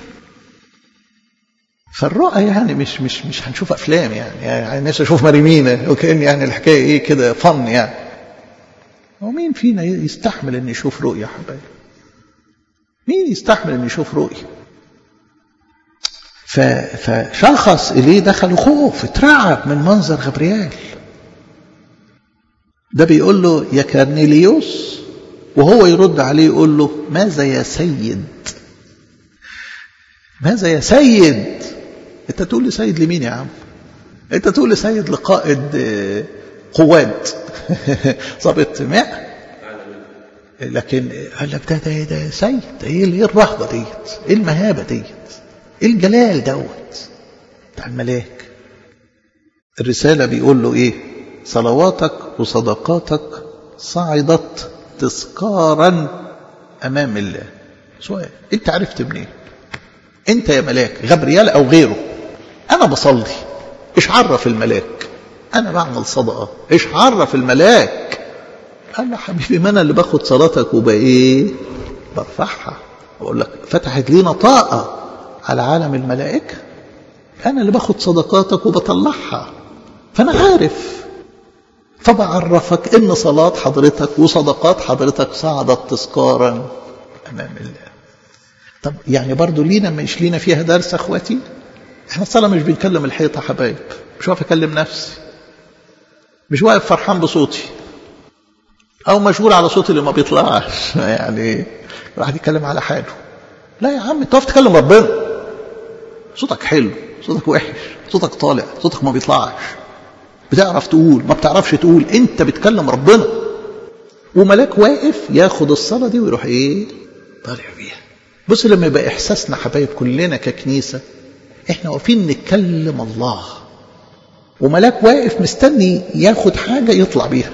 فالرؤى يعني مش مش مش هنشوف افلام يعني يعني نفسي اشوف مريمينا وكان يعني الحكايه ايه كده فن يعني ومين فينا يستحمل ان يشوف رؤيا حبايبي مين يستحمل ان يشوف رؤيا فشخص اليه دخل خوف اترعب من منظر غبريال ده بيقول له يا كارنيليوس وهو يرد عليه يقول له ماذا يا سيد ماذا يا سيد انت تقول لي سيد لمين يا عم انت تقول لي سيد لقائد قواد ضابط ماء لكن قال لك ده ده ده سيد ايه الرهبه ديت ايه المهابه ديت ايه الجلال دوت بتاع الملاك الرساله بيقول له ايه صلواتك وصدقاتك صعدت تذكارا امام الله سؤال انت عرفت منين انت يا ملاك غبريال او غيره انا بصلي ايش عرف الملاك انا بعمل صدقه ايش عرف الملاك قال له حبيبي ما انا اللي باخد صلاتك وبقى ايه برفعها أقول لك فتحت لينا طاقة على عالم الملائكة أنا اللي باخد صدقاتك وبطلعها فأنا عارف فبعرفك إن صلاة حضرتك وصدقات حضرتك صعدت تذكارا أمام الله طب يعني برضو لينا مش لينا فيها درس أخواتي احنا الصلاة مش بنكلم الحيطة حبايب مش واقف أكلم نفسي مش واقف فرحان بصوتي أو مشغول على صوتي اللي ما بيطلعش يعني راح يتكلم على حاله لا يا عم انت تكلم ربنا صوتك حلو صوتك وحش صوتك طالع صوتك ما بيطلعش بتعرف تقول ما بتعرفش تقول انت بتكلم ربنا وملاك واقف ياخد الصلاة دي ويروح ايه طالع بيها بص لما يبقى احساسنا حبايب كلنا ككنيسة احنا واقفين نتكلم الله وملاك واقف مستني ياخد حاجة يطلع بيها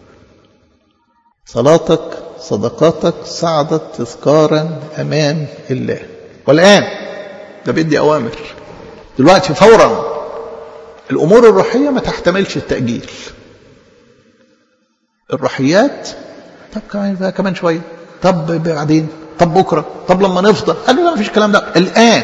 صلاتك صدقاتك صعدت تذكارا أمام الله والآن ده بدي أوامر دلوقتي فورا الأمور الروحية ما تحتملش التأجيل الروحيات طب كمان بقى كمان شوية طب بعدين طب بكرة طب لما نفضى قال له لا مفيش الكلام ده الآن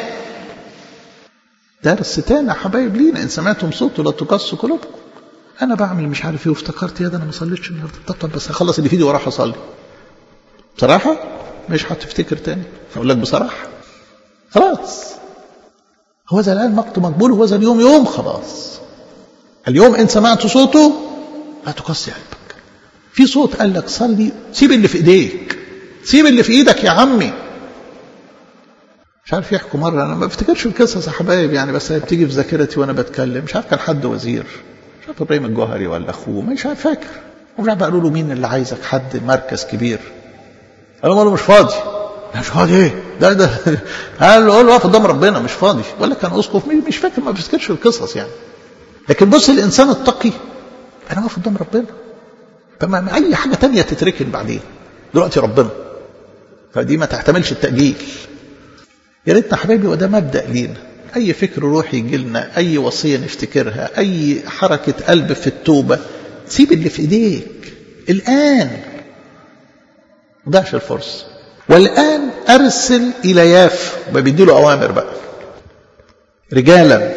درس تاني يا حبايب لينا إن سمعتم صوته لا تقصوا قلوبكم أنا بعمل مش عارف إيه وافتكرت يا ده أنا ما صليتش النهارده طب طب بس هخلص اللي في ايدي وراح أصلي بصراحة مش هتفتكر تاني أقول لك بصراحة خلاص هو ذا الآن وقت مقبول هو ذا اليوم يوم خلاص اليوم إن سمعت صوته لا تقصي قلبك في صوت قال لك صلي سيب اللي في إيديك سيب اللي في إيدك يا عمي مش عارف يحكوا مرة أنا ما بفتكرش القصص يا حبايب يعني بس هي بتيجي في ذاكرتي وأنا بتكلم مش عارف كان حد وزير مش عارف إبراهيم الجوهري ولا أخوه مش عارف فاكر ومش عارف قالوا له مين اللي عايزك حد مركز كبير قالوا له مش فاضي مش فاضي ايه ده ده قال له واقف قدام ربنا مش فاضي ولا كان اسقف مش فاكر ما بفتكرش القصص يعني لكن بص الانسان التقي انا واقف قدام ربنا فما اي حاجه تانية تتركن بعدين دلوقتي ربنا فدي ما تحتملش التاجيل يا ريتنا حبايبي وده مبدا لينا اي فكر روحي يجي لنا اي وصيه نفتكرها اي حركه قلب في التوبه سيب اللي في ايديك الان ضعش الفرصة والآن أرسل إلى ياف بيديله أوامر بقى رجالا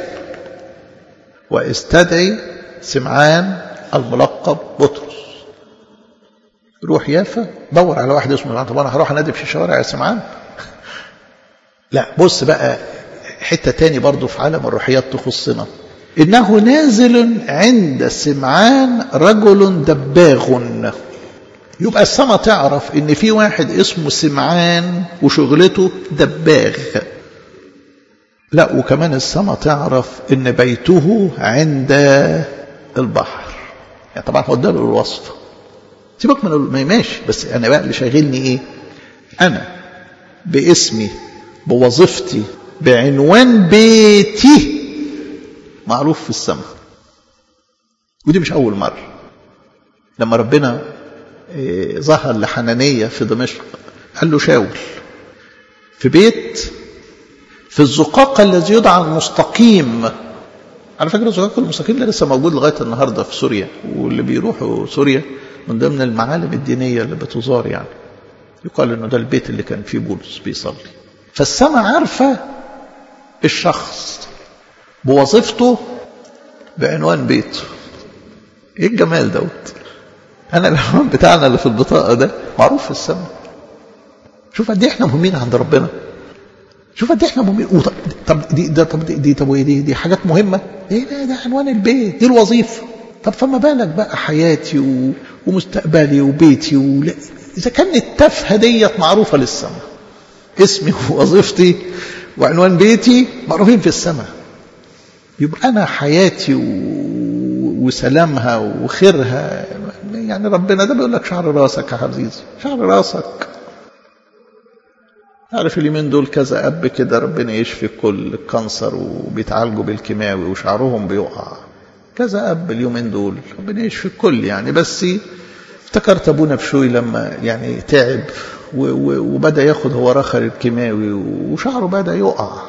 واستدعي سمعان الملقب بطرس روح يافا دور على واحد اسمه سمعان طب انا هروح انادي في الشوارع يا سمعان لا بص بقى حتة تاني برضو في عالم الروحيات تخصنا إنه نازل عند سمعان رجل دباغ يبقى السما تعرف ان في واحد اسمه سمعان وشغلته دباغ لا وكمان السما تعرف ان بيته عند البحر يعني طبعا هو اداله الوصف سيبك من ما ماشي بس انا بقى اللي شاغلني ايه انا باسمي بوظيفتي بعنوان بيتي معروف في السماء ودي مش اول مره لما ربنا ظهر لحنانية في دمشق قال له شاول في بيت في الزقاق الذي يدعى المستقيم على فكرة الزقاق المستقيم ده لسه موجود لغاية النهاردة في سوريا واللي بيروحوا سوريا من ضمن المعالم الدينية اللي بتزار يعني يقال انه ده البيت اللي كان فيه بولس بيصلي فالسماء عارفة الشخص بوظيفته بعنوان بيته ايه الجمال دوت انا العنوان بتاعنا اللي في البطاقه ده معروف في السماء شوف قد ايه احنا مهمين عند ربنا شوف قد ايه احنا مهمين وطب طب دي ده طب دي, دي طب دي, دي حاجات مهمه ايه ده ده عنوان البيت دي الوظيفه طب فما بالك بقى حياتي و... ومستقبلي وبيتي و... اذا كان التافهه ديت معروفه للسماء اسمي ووظيفتي وعنوان بيتي معروفين في السماء يبقى انا حياتي و... وسلامها وخيرها يعني ربنا ده بيقول لك شعر راسك يا عزيزي شعر راسك عارف اليومين دول كذا اب كده ربنا يشفي كل الكانسر وبيتعالجوا بالكيماوي وشعرهم بيقع كذا اب اليومين دول ربنا يشفي الكل يعني بس افتكرت ابونا بشوي لما يعني تعب وبدا ياخد هو رخر الكيماوي وشعره بدا يقع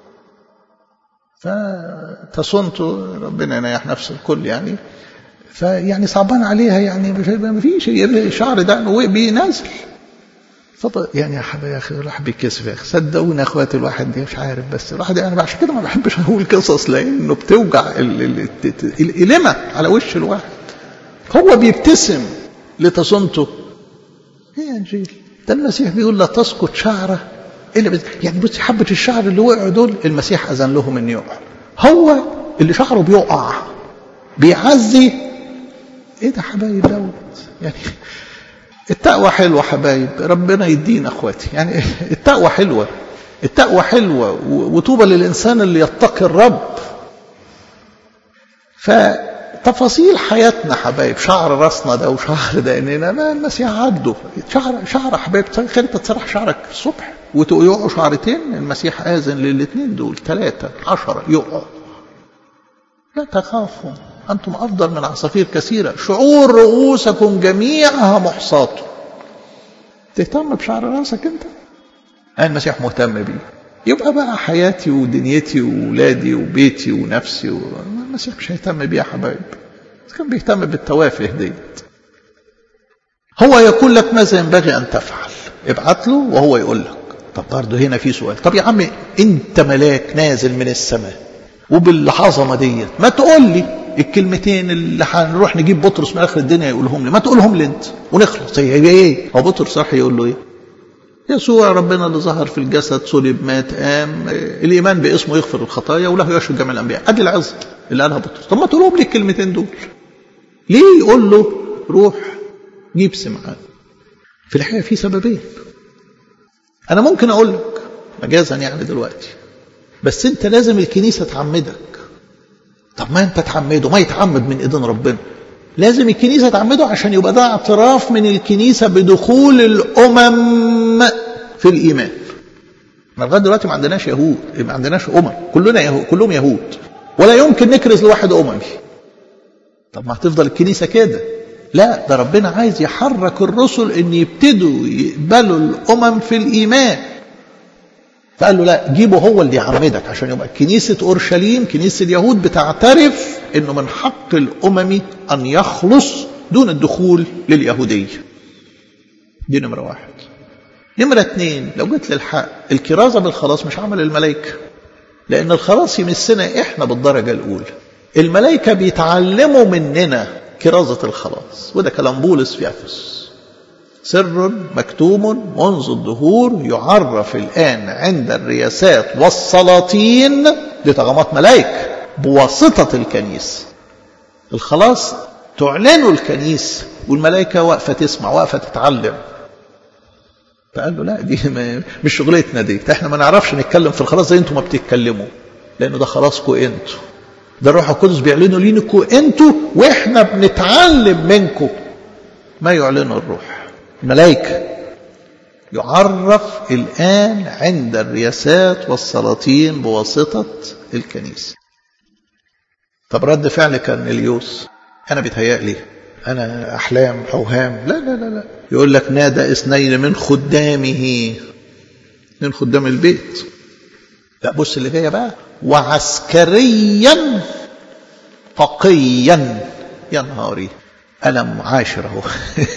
فتصنت ربنا ينيح نفس الكل يعني فيعني صعبان عليها يعني ما فيش الشعر ده بينزل طب يعني يا حبايبي يا اخي الواحد بيتكسف يا اخي صدقوني يا اخواتي الواحد دي مش عارف بس الواحد انا عشان كده ما بحبش اقول قصص لانه بتوجع الالمه على وش الواحد هو بيبتسم لتصنته ايه يا انجيل ده المسيح بيقول لا تسقط شعره الا بس يعني بص حبه الشعر اللي وقعوا دول المسيح اذن لهم ان يقعوا هو اللي شعره بيقع بيعزي ايه ده حبايب دوت يعني التقوى حلوة حبايب ربنا يدينا اخواتي يعني التقوى حلوة التقوى حلوة وطوبى للإنسان اللي يتقي الرب فتفاصيل حياتنا حبايب شعر راسنا ده وشعر دقننا ما المسيح عدوا شعر شعر حبايب تخيل انت تسرح شعرك الصبح ويقعوا شعرتين المسيح آذن للاثنين دول ثلاثة عشرة يقعوا لا تخافوا أنتم أفضل من عصافير كثيرة شعور رؤوسكم جميعها محصاة تهتم بشعر راسك أنت المسيح مهتم بيه يبقى بقى حياتي ودنيتي وولادي وبيتي ونفسي و... المسيح مش هيهتم بيه يا حبايب كان بيهتم بالتوافه ديت هو يقول لك ماذا ينبغي أن تفعل ابعت له وهو يقول لك طب برضه هنا في سؤال طب يا عم انت ملاك نازل من السماء وبالعظمه ديت ما تقول لي الكلمتين اللي هنروح نجيب بطرس من اخر الدنيا يقولهم لي ما تقولهم لي انت ونخلص هي ايه هو بطرس راح يقول له ايه يسوع ربنا اللي ظهر في الجسد صلب مات قام الايمان باسمه يغفر الخطايا وله يشفي جميع الانبياء ادي العظه اللي قالها بطرس طب ما تقولهم لي الكلمتين دول ليه يقول له روح جيب سمعان في الحقيقه في سببين انا ممكن اقول لك مجازا يعني دلوقتي بس انت لازم الكنيسه تعمدك طب ما انت تعمده ما يتعمد من ايدين ربنا لازم الكنيسه تعمده عشان يبقى ده اعتراف من الكنيسه بدخول الامم في الايمان ما لغايه دلوقتي ما عندناش يهود ما عندناش امم كلنا يهود كلهم يهود ولا يمكن نكرز لواحد اممي طب ما هتفضل الكنيسه كده لا ده ربنا عايز يحرك الرسل ان يبتدوا يقبلوا الامم في الايمان فقال له لا جيبه هو اللي يعمدك عشان يبقى كنيسة أورشليم كنيسة اليهود بتعترف أنه من حق الأمم أن يخلص دون الدخول لليهودية دي نمرة واحد نمرة اتنين لو جيت للحق الكرازة بالخلاص مش عمل الملائكة لأن الخلاص يمسنا إحنا بالدرجة الأولى الملائكة بيتعلموا مننا كرازة الخلاص وده كلام بولس في أفس سر مكتوم منذ الدهور يعرف الآن عند الرياسات والسلاطين لطغمات ملائكة بواسطة الكنيسة الخلاص تعلنه الكنيسة والملائكة واقفة تسمع واقفة تتعلم فقال له لا دي مش شغلتنا دي احنا ما نعرفش نتكلم في الخلاص زي انتوا ما بتتكلموا لانه ده خلاصكم انتوا ده الروح القدس بيعلنوا لينكم انتوا واحنا بنتعلم منكم ما يعلنه الروح الملائكة يعرف الآن عند الرياسات والسلاطين بواسطة الكنيسة طب رد فعل كرنيليوس أنا بيتهيألي أنا أحلام أوهام لا لا لا لا يقول لك نادى اثنين من خدامه من خدام البيت لا بص اللي جايه بقى وعسكريا فقيا يا نهاري ألم عاشر أهو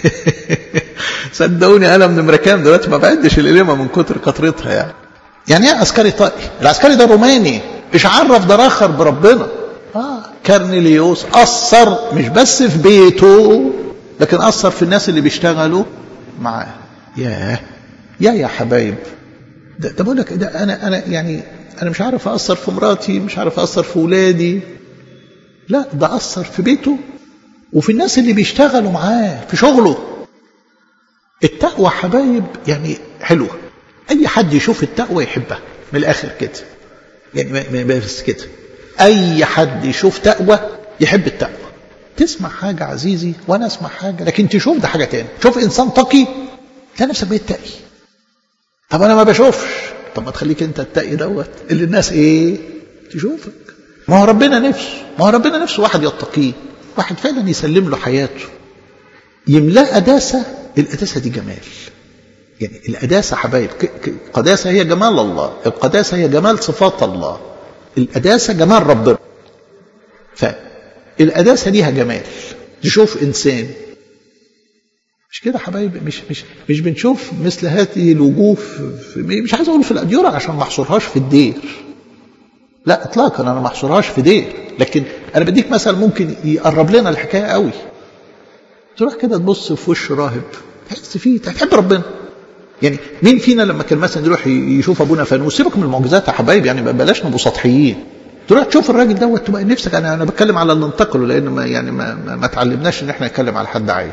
صدقوني ألم نمرة كام دلوقتي ما بعدش القلمة من كتر كترتها يعني يعني ايه عسكري طائي العسكري ده روماني مش عرف ده راخر بربنا آه كارنيليوس أثر مش بس في بيته لكن أثر في الناس اللي بيشتغلوا معاه ياه يا يا حبايب ده, ده بقول لك ده أنا أنا يعني أنا مش عارف أثر في مراتي مش عارف أثر في ولادي لا ده أثر في بيته وفي الناس اللي بيشتغلوا معاه في شغله التقوى حبايب يعني حلوة أي حد يشوف التقوى يحبها من الآخر كده يعني بس كده أي حد يشوف تقوى يحب التقوى تسمع حاجة عزيزي وأنا أسمع حاجة لكن تشوف ده حاجة تاني شوف إنسان تقي تلاقي نفسك بقيت تقي طب أنا ما بشوفش طب ما تخليك أنت التقي دوت اللي الناس إيه تشوفك ما هو ربنا نفسه ما هو ربنا نفسه واحد يتقيه واحد فعلا يسلم له حياته يملاه قداسة القداسة دي جمال يعني القداسة حبايب القداسة هي جمال الله القداسة هي جمال صفات الله القداسة جمال ربنا فالقداسة ليها جمال تشوف إنسان مش كده حبايبي مش مش مش بنشوف مثل هذه الوجوه في مش عايز اقول في الاديره عشان ما احصرهاش في الدير لا اطلاقا انا ما احصرهاش في دير لكن انا بديك مثل ممكن يقرب لنا الحكايه قوي تروح كده تبص في وش راهب تحس فيه تحب ربنا يعني مين فينا لما كان مثلا يروح يشوف ابونا فانوس سيبك من المعجزات يا حبايبي يعني بلاش نبقوا سطحيين تروح تشوف الراجل دوت تبقى نفسك انا انا بتكلم على اللي انتقلوا لان ما يعني ما, ما, ما تعلمناش ان احنا نتكلم على حد عايش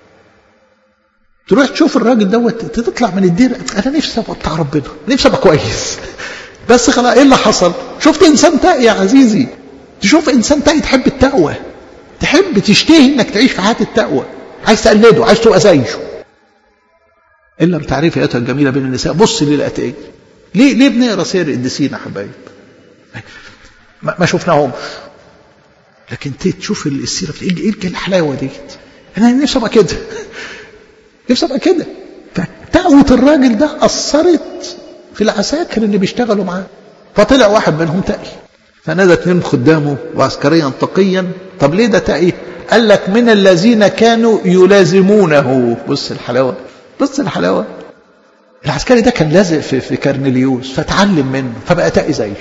تروح تشوف الراجل دوت تطلع من الدير انا نفسي ابقى بتاع ربنا نفسي ابقى كويس بس خلاص ايه اللي حصل شفت انسان تقي يا عزيزي تشوف انسان تقي تحب التقوى تحب تشتهي انك تعيش في حياه التقوى عايز تقلده عايز تبقى زيه الا بتعريف ايتها الجميله بين النساء بص للاتقيه ليه ليه بنقرا سير القديسين يا حبايب ما, ما شفناهمش لكن تشوف السيره ايه ايه الحلاوه ديت انا نفسي ابقى كده نفسي ابقى كده فتقوة الراجل ده اثرت في العساكر اللي بيشتغلوا معاه فطلع واحد منهم تقي فنادى اتنين خدامه وعسكريا تقيا طب ليه ده تقي قال لك من الذين كانوا يلازمونه بص الحلاوه بص الحلاوه العسكري ده كان لازق في, في كرنليوس فتعلم منه فبقى تقي زيه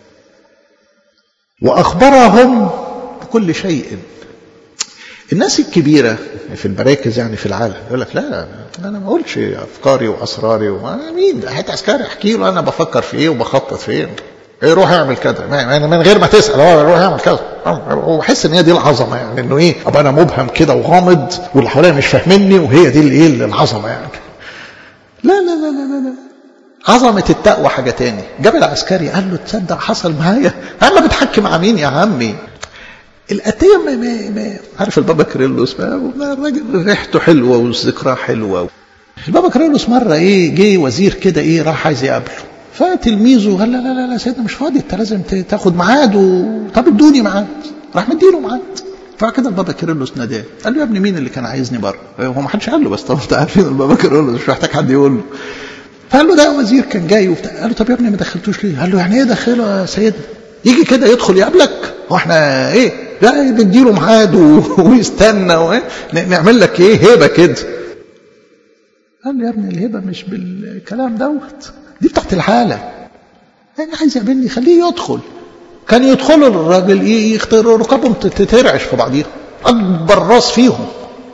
واخبرهم بكل شيء الناس الكبيره في المراكز يعني في العالم يقول لك لا انا ما اقولش افكاري واسراري وما مين ده حتى عسكري احكي له انا بفكر في ايه وبخطط في ايه ايه روح اعمل كذا من غير ما تسال هو روح اعمل كذا وبحس ان هي دي العظمه يعني انه ايه ابقى انا مبهم كده وغامض واللي حواليا مش فاهميني وهي دي الايه العظمه يعني لا لا لا لا لا, لا. عظمة التقوى حاجة تاني جاب العسكري قال له تصدق حصل معايا أنا بتحكي مع مين يا عمي الأتية ما, ما, ما عارف البابا كريلوس الراجل ريحته حلوة والذكرى حلوة البابا كريلوس مرة إيه جه وزير كده إيه راح عايز يقابله فتلميذه قال لا لا لا, لا سيدنا مش فاضي أنت لازم تاخد ميعاد و... طب ادوني ميعاد راح مديله ميعاد فكده البابا كيرلس ناداه قال له يا ابني مين اللي كان عايزني بره هو ما حدش قال له بس طبعا انت عارفين البابا كيرلس مش محتاج حد يقول له فقال له ده وزير كان جاي وبتاع قال له طب يا ابني ما دخلتوش ليه قال له يعني ايه دخله يا سيدنا يجي كده يدخل يقابلك هو احنا ايه لا نديله ميعاد ويستنى وايه نعمل لك ايه هيبه كده قال له يا ابني الهبه مش بالكلام دوت دي بتاعت الحاله انا عايز يقابلني خليه يدخل كان يدخلوا الراجل يختاروا رقابهم تترعش في بعضيها اكبر راس فيهم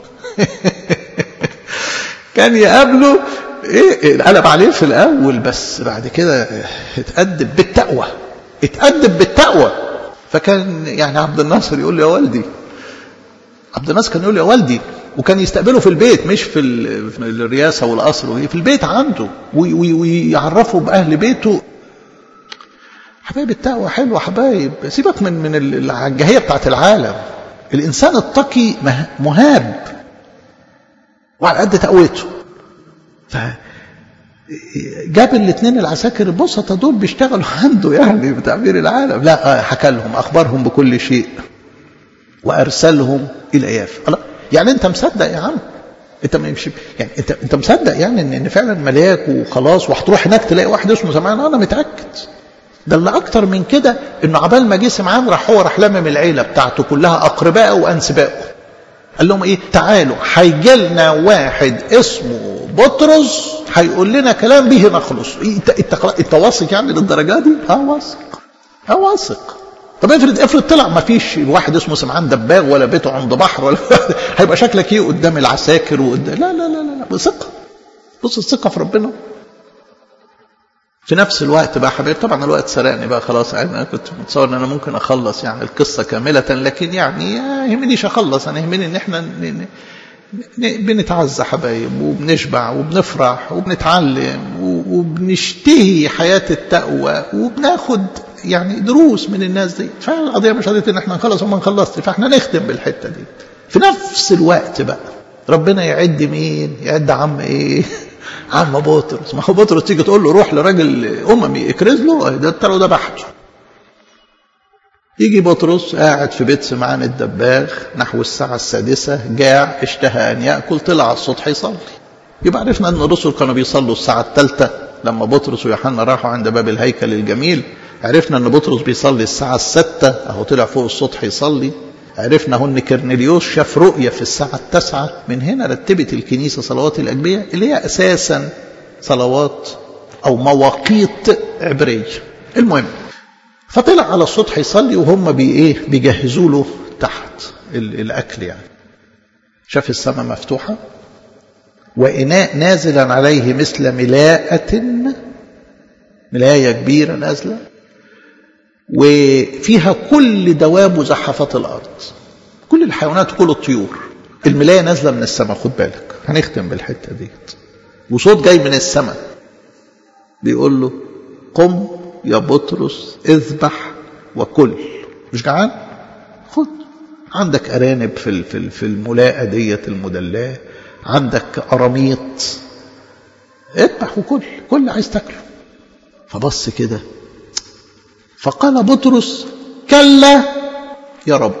كان يقابله ايه قلب عليه في الاول بس بعد كده اتأدب بالتقوى اتأدب بالتقوى فكان يعني عبد الناصر يقول له يا والدي عبد الناصر كان يقول له يا والدي وكان يستقبله في البيت مش في, في الرياسة والقصر في البيت عنده ويعرفه بأهل بيته حبايب التقوى حلوة حبايب سيبك من من العجهية بتاعت العالم الإنسان التقي مهاب وعلى قد تقويته ف جاب الاثنين العساكر البسطة دول بيشتغلوا عنده يعني بتعبير العالم لا حكى لهم أخبرهم بكل شيء وأرسلهم إلى يافا يعني أنت مصدق يا عم انت مش يعني انت انت مصدق يعني ان فعلا ملاك وخلاص وهتروح هناك تلاقي واحد اسمه سمعان انا متاكد ده اللي اكتر من كده انه عبال ما جه سمعان راح هو راح لمم العيله بتاعته كلها اقربائه وانسبائه قال لهم ايه تعالوا هيجي لنا واحد اسمه بطرس هيقول لنا كلام به نخلص انت انت انت واثق يعني للدرجه دي؟ اه واثق اه واثق طب افرض افرض طلع ما فيش واحد اسمه سمعان دباغ ولا بيته عند بحر ولا هيبقى شكلك ايه قدام العساكر وقدام لا لا لا لا بثقه بص الثقه في ربنا في نفس الوقت بقى حبيبي طبعا الوقت سرقني بقى خلاص انا كنت متصور ان انا ممكن اخلص يعني القصه كامله لكن يعني يهمنيش اخلص انا يهمني ان احنا بنتعزى حبايب وبنشبع وبنفرح وبنتعلم وبنشتهي حياه التقوى وبناخد يعني دروس من الناس دي فالقضيه مش قضيه ان احنا نخلص وما نخلصش فاحنا نخدم بالحته دي في نفس الوقت بقى ربنا يعد مين يعد عم ايه عم بطرس ما هو بطرس تيجي تقول له روح لراجل اممي اكرز له ده انت لو ذبحته يجي بطرس قاعد في بيت سمعان الدباغ نحو الساعة السادسة جاع اشتهى أن يأكل طلع على السطح يصلي يبقى عرفنا أن الرسل كانوا بيصلوا الساعة الثالثة لما بطرس ويوحنا راحوا عند باب الهيكل الجميل عرفنا أن بطرس بيصلي الساعة الستة أهو طلع فوق السطح يصلي عرفنا هو ان كرنيليوس شاف رؤية في الساعة التاسعة من هنا رتبت الكنيسة صلوات الأجبية اللي هي أساسا صلوات أو مواقيت عبرية المهم فطلع على السطح يصلي وهم بي ايه بيجهزوا له تحت الأكل يعني شاف السماء مفتوحة وإناء نازلا عليه مثل ملاءة ملاية كبيرة نازلة وفيها كل دواب زحفات الأرض كل الحيوانات كل الطيور الملاية نازلة من السماء خد بالك هنختم بالحتة ديت وصوت جاي من السماء بيقول له قم يا بطرس اذبح وكل مش جعان خد عندك أرانب في في الملاءة ديت المدلاة عندك قراميط اذبح وكل كل عايز تاكله فبص كده فقال بطرس كلا يا رب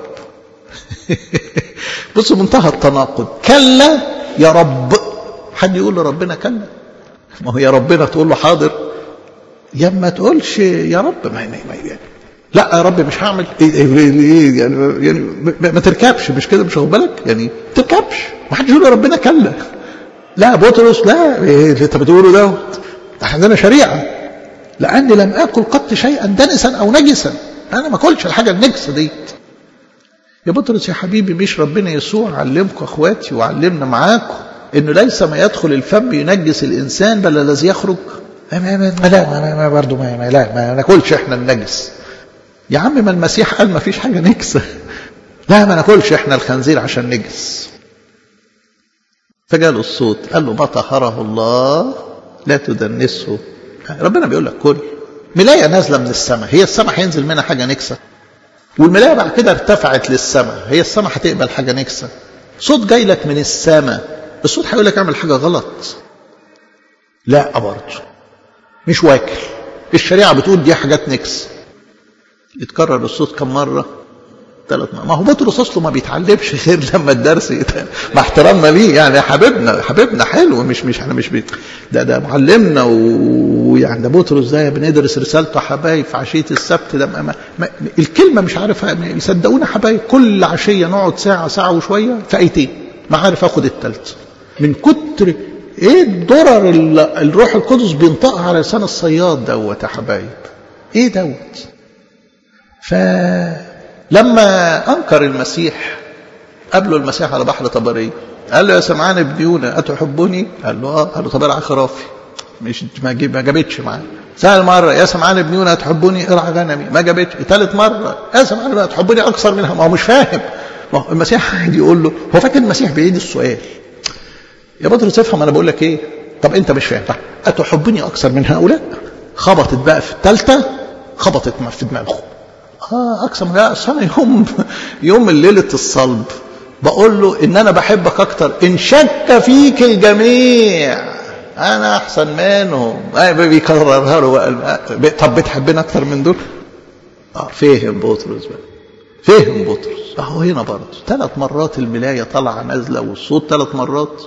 بص منتهى التناقض كلا يا رب حد يقول لربنا كلا ما هو يا ربنا تقول له حاضر يا ما تقولش يا رب ما, ما, ما يعني لا يا رب مش هعمل ايه, إيه يعني يعني ما تركبش مش كده مش واخد بالك يعني ما تركبش ما حدش يقول لربنا كلا لا بطرس لا ايه اللي انت بتقوله دوت احنا عندنا شريعه لاني لم اكل قط شيئا دنسا او نجسا انا ما اكلش الحاجه النجسه ديت يا بطرس يا حبيبي مش ربنا يسوع علمكم اخواتي وعلمنا معاكم انه ليس ما يدخل الفم ينجس الانسان بل الذي يخرج ما ما ما لا ما, ما برضه ما, ما لا ما ناكلش احنا النجس يا عم ما المسيح قال ما فيش حاجه نجسه لا ما ناكلش احنا الخنزير عشان نجس فجاله الصوت قال له ما طهره الله لا تدنسه ربنا بيقول لك كل ملايه نازله من السماء هي السماء هينزل منها حاجه نكسه والملايه بعد كده ارتفعت للسماء هي السماء هتقبل حاجه نكسه صوت جاي لك من السماء الصوت هيقول لك اعمل حاجه غلط لا برضه مش واكل الشريعه بتقول دي حاجات نكس يتكرر الصوت كم مره ثلاث مرات ما هو بطرس اصله ما بيتعلمش غير لما الدرس يتعلم مع احترامنا ليه يعني حبيبنا حبيبنا حلو مش مش احنا مش بي ده ده معلمنا ويعني ده بطرس ده بندرس رسالته حبايب في عشيه السبت ده ما ما الكلمه مش عارف يصدقونا حبايب كل عشيه نقعد ساعه ساعه وشويه في ايتين ما عارف اخد الثالث من كتر ايه الضرر الروح القدس بينطقها على لسان الصياد دوت يا حبايب ايه دوت فلما انكر المسيح قابله المسيح على بحر طبريه قال له يا سمعان ابن يونا اتحبني قال له اه قال له طب ارعى خرافي مش ما جابتش معاه ثالث مرة يا سمعان ابن يونا تحبني ارعى غنمي ما جابتش ثالث مرة يا سمعان ابن تحبني أكثر منها ما هو مش فاهم ما هو المسيح قاعد يقول له هو فاكر المسيح بيعيد السؤال يا بطرس افهم انا بقول لك ايه طب انت مش فاهم اتحبني اكثر من هؤلاء خبطت بقى في الثالثه خبطت في دماغه اه اكثر من لا انا يوم يوم ليله الصلب بقول له ان انا بحبك اكتر ان شك فيك الجميع انا احسن منهم آه بيكررها له بقى طب بتحبني اكتر من دول اه فهم بطرس بقى فهم بطرس اهو هنا برضه ثلاث مرات الملايه طالعه نازله والصوت ثلاث مرات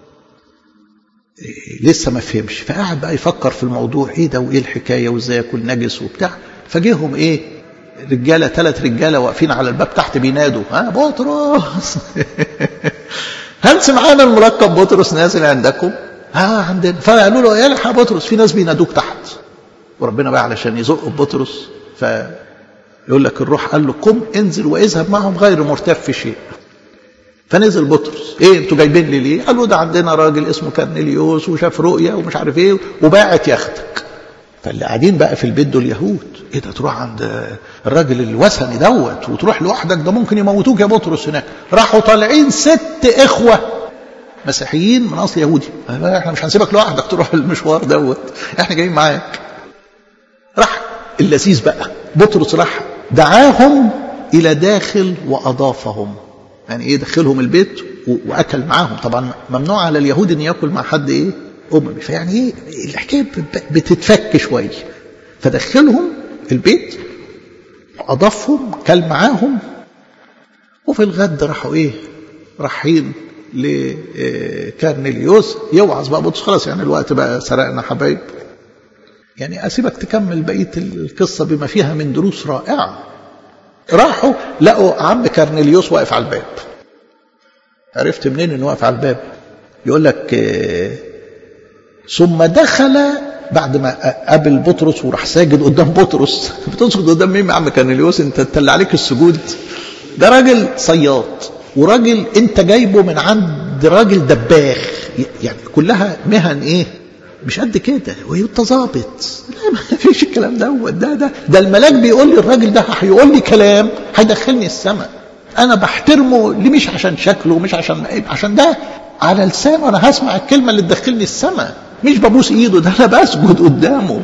لسه ما فهمش فقعد بقى يفكر في الموضوع ايه ده وايه الحكايه وازاي اكل نجس وبتاع فجيهم ايه رجاله ثلاث رجاله واقفين على الباب تحت بينادوا ها بطرس هل سمعان الملقب بطرس نازل عندكم؟ ها عندنا فقالوا له يا الحق بطرس في ناس بينادوك تحت وربنا بقى علشان يزق بطرس فيقول لك الروح قال له قم انزل واذهب معهم غير مرتاب في شيء فنزل بطرس ايه انتوا جايبين لي ليه قالوا ده عندنا راجل اسمه كرنيليوس وشاف رؤيا ومش عارف ايه وباعت يختك فاللي قاعدين بقى في البيت دول يهود ايه ده تروح عند الراجل الوثني دوت وتروح لوحدك ده ممكن يموتوك يا بطرس هناك راحوا طالعين ست اخوه مسيحيين من اصل يهودي احنا مش هنسيبك لوحدك تروح المشوار دوت احنا جايين معاك راح اللذيذ بقى بطرس راح دعاهم الى داخل واضافهم يعني ايه دخلهم البيت واكل معاهم طبعا ممنوع على اليهود ان ياكل مع حد ايه اممي فيعني ايه الحكايه بتتفك شويه فدخلهم البيت واضافهم كل معاهم وفي الغد راحوا ايه رايحين لكارنيليوس يوعظ بقى بطرس خلاص يعني الوقت بقى سرقنا حبايب يعني اسيبك تكمل بقيه القصه بما فيها من دروس رائعه راحوا لقوا عم كارنيليوس واقف على الباب عرفت منين انه واقف على الباب يقول لك ثم دخل بعد ما قابل بطرس وراح ساجد قدام بطرس بتسجد قدام مين يا عم كارنيليوس انت انت اللي عليك السجود ده راجل صياد وراجل انت جايبه من عند راجل دباغ يعني كلها مهن ايه مش قد كده وانت ظابط لا ما فيش الكلام دوت ده ده ده الملاك بيقول لي الراجل ده هيقول لي كلام هيدخلني السماء انا بحترمه ليه مش عشان شكله مش عشان عشان ده على لسانه انا هسمع الكلمه اللي تدخلني السماء مش ببوس ايده ده انا بسجد قدامه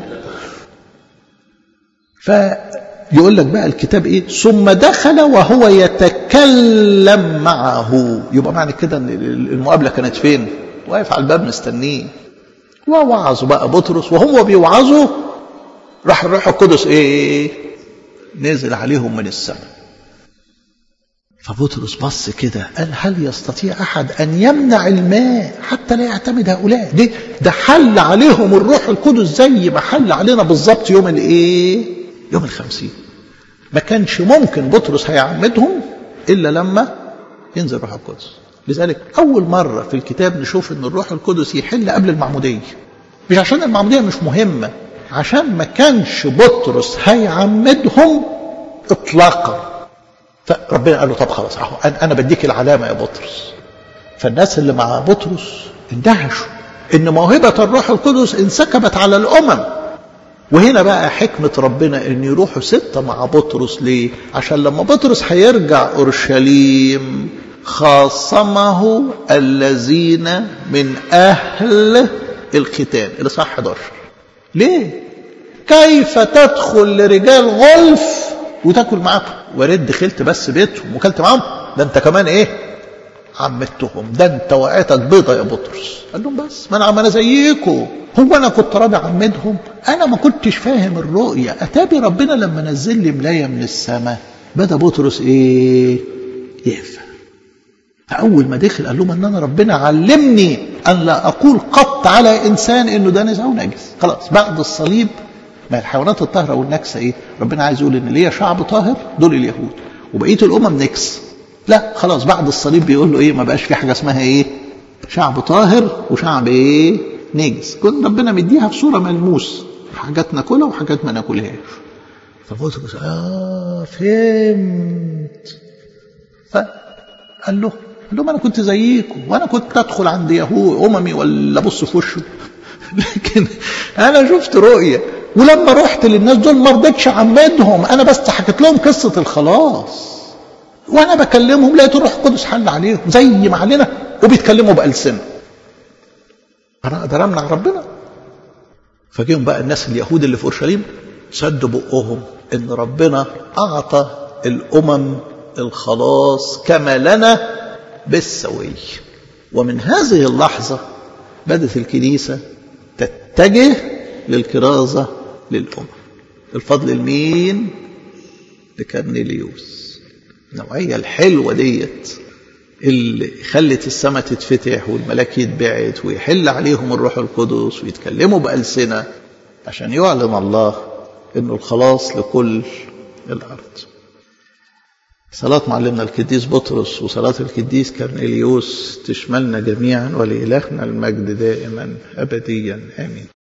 فيقول لك بقى الكتاب ايه ثم دخل وهو يتكلم معه يبقى معنى كده ان المقابله كانت فين واقف على الباب مستنيه ووعظوا بقى بطرس وهم بيوعظوا راح الروح القدس ايه نزل عليهم من السماء فبطرس بص كده قال هل يستطيع احد ان يمنع الماء حتى لا يعتمد هؤلاء دي ده حل عليهم الروح القدس زي ما حل علينا بالظبط يوم الايه يوم الخمسين ما كانش ممكن بطرس هيعمدهم الا لما ينزل الروح القدس لذلك اول مره في الكتاب نشوف ان الروح القدس يحل قبل المعموديه مش عشان المعموديه مش مهمه عشان ما كانش بطرس هيعمدهم اطلاقا فربنا قال له طب خلاص اهو انا بديك العلامه يا بطرس فالناس اللي مع بطرس اندهشوا ان موهبه الروح القدس انسكبت على الامم وهنا بقى حكمة ربنا ان يروحوا ستة مع بطرس ليه عشان لما بطرس هيرجع اورشليم خاصمه الذين من اهل الختان اللي صح 11 ليه كيف تدخل لرجال غلف وتاكل معاكم ورد دخلت بس بيتهم وكلت معاهم ده انت كمان ايه عمتهم ده انت وقعتك بيضة يا بطرس قال لهم بس ما انا انا زيكم هو انا كنت راضي اعمدهم انا ما كنتش فاهم الرؤية اتابي ربنا لما نزل لي ملاية من السماء بدا بطرس ايه يفهم فاول ما دخل قال لهم ان انا ربنا علمني ان لا اقول قط على انسان انه ده نزع ونجس خلاص بعد الصليب ما الحيوانات الطاهرة والنكسة ايه ربنا عايز يقول ان ليا شعب طاهر دول اليهود وبقية الامم نكس لا خلاص بعد الصليب بيقول له ايه ما بقاش في حاجة اسمها ايه شعب طاهر وشعب ايه نجس كن ربنا مديها في صورة ملموس حاجات ناكلها وحاجات ما ناكلهاش فبطرس اه فهمت فقال له قال لهم انا كنت زيكم وانا كنت ادخل عند يهود اممي ولا ابص في وشه لكن انا شفت رؤيه ولما رحت للناس دول ما رضيتش اعمدهم انا بس حكيت لهم قصه الخلاص وانا بكلمهم لقيت الروح القدس حل عليهم زي ما علينا وبيتكلموا بالسنه انا اقدر امنع ربنا فجيهم بقى الناس اليهود اللي في اورشليم سدوا بقهم ان ربنا اعطى الامم الخلاص كما لنا بالسوي ومن هذه اللحظه بدات الكنيسه تتجه للكرازه للامم الفضل لمين لكرنيليوس النوعيه الحلوه ديت اللي خلت السماء تتفتح والملاك يتبعت ويحل عليهم الروح القدس ويتكلموا بألسنة عشان يعلن الله انه الخلاص لكل الارض صلاة معلمنا القديس بطرس وصلاة القديس كرنيليوس تشملنا جميعا ولإلهنا المجد دائما أبديا آمين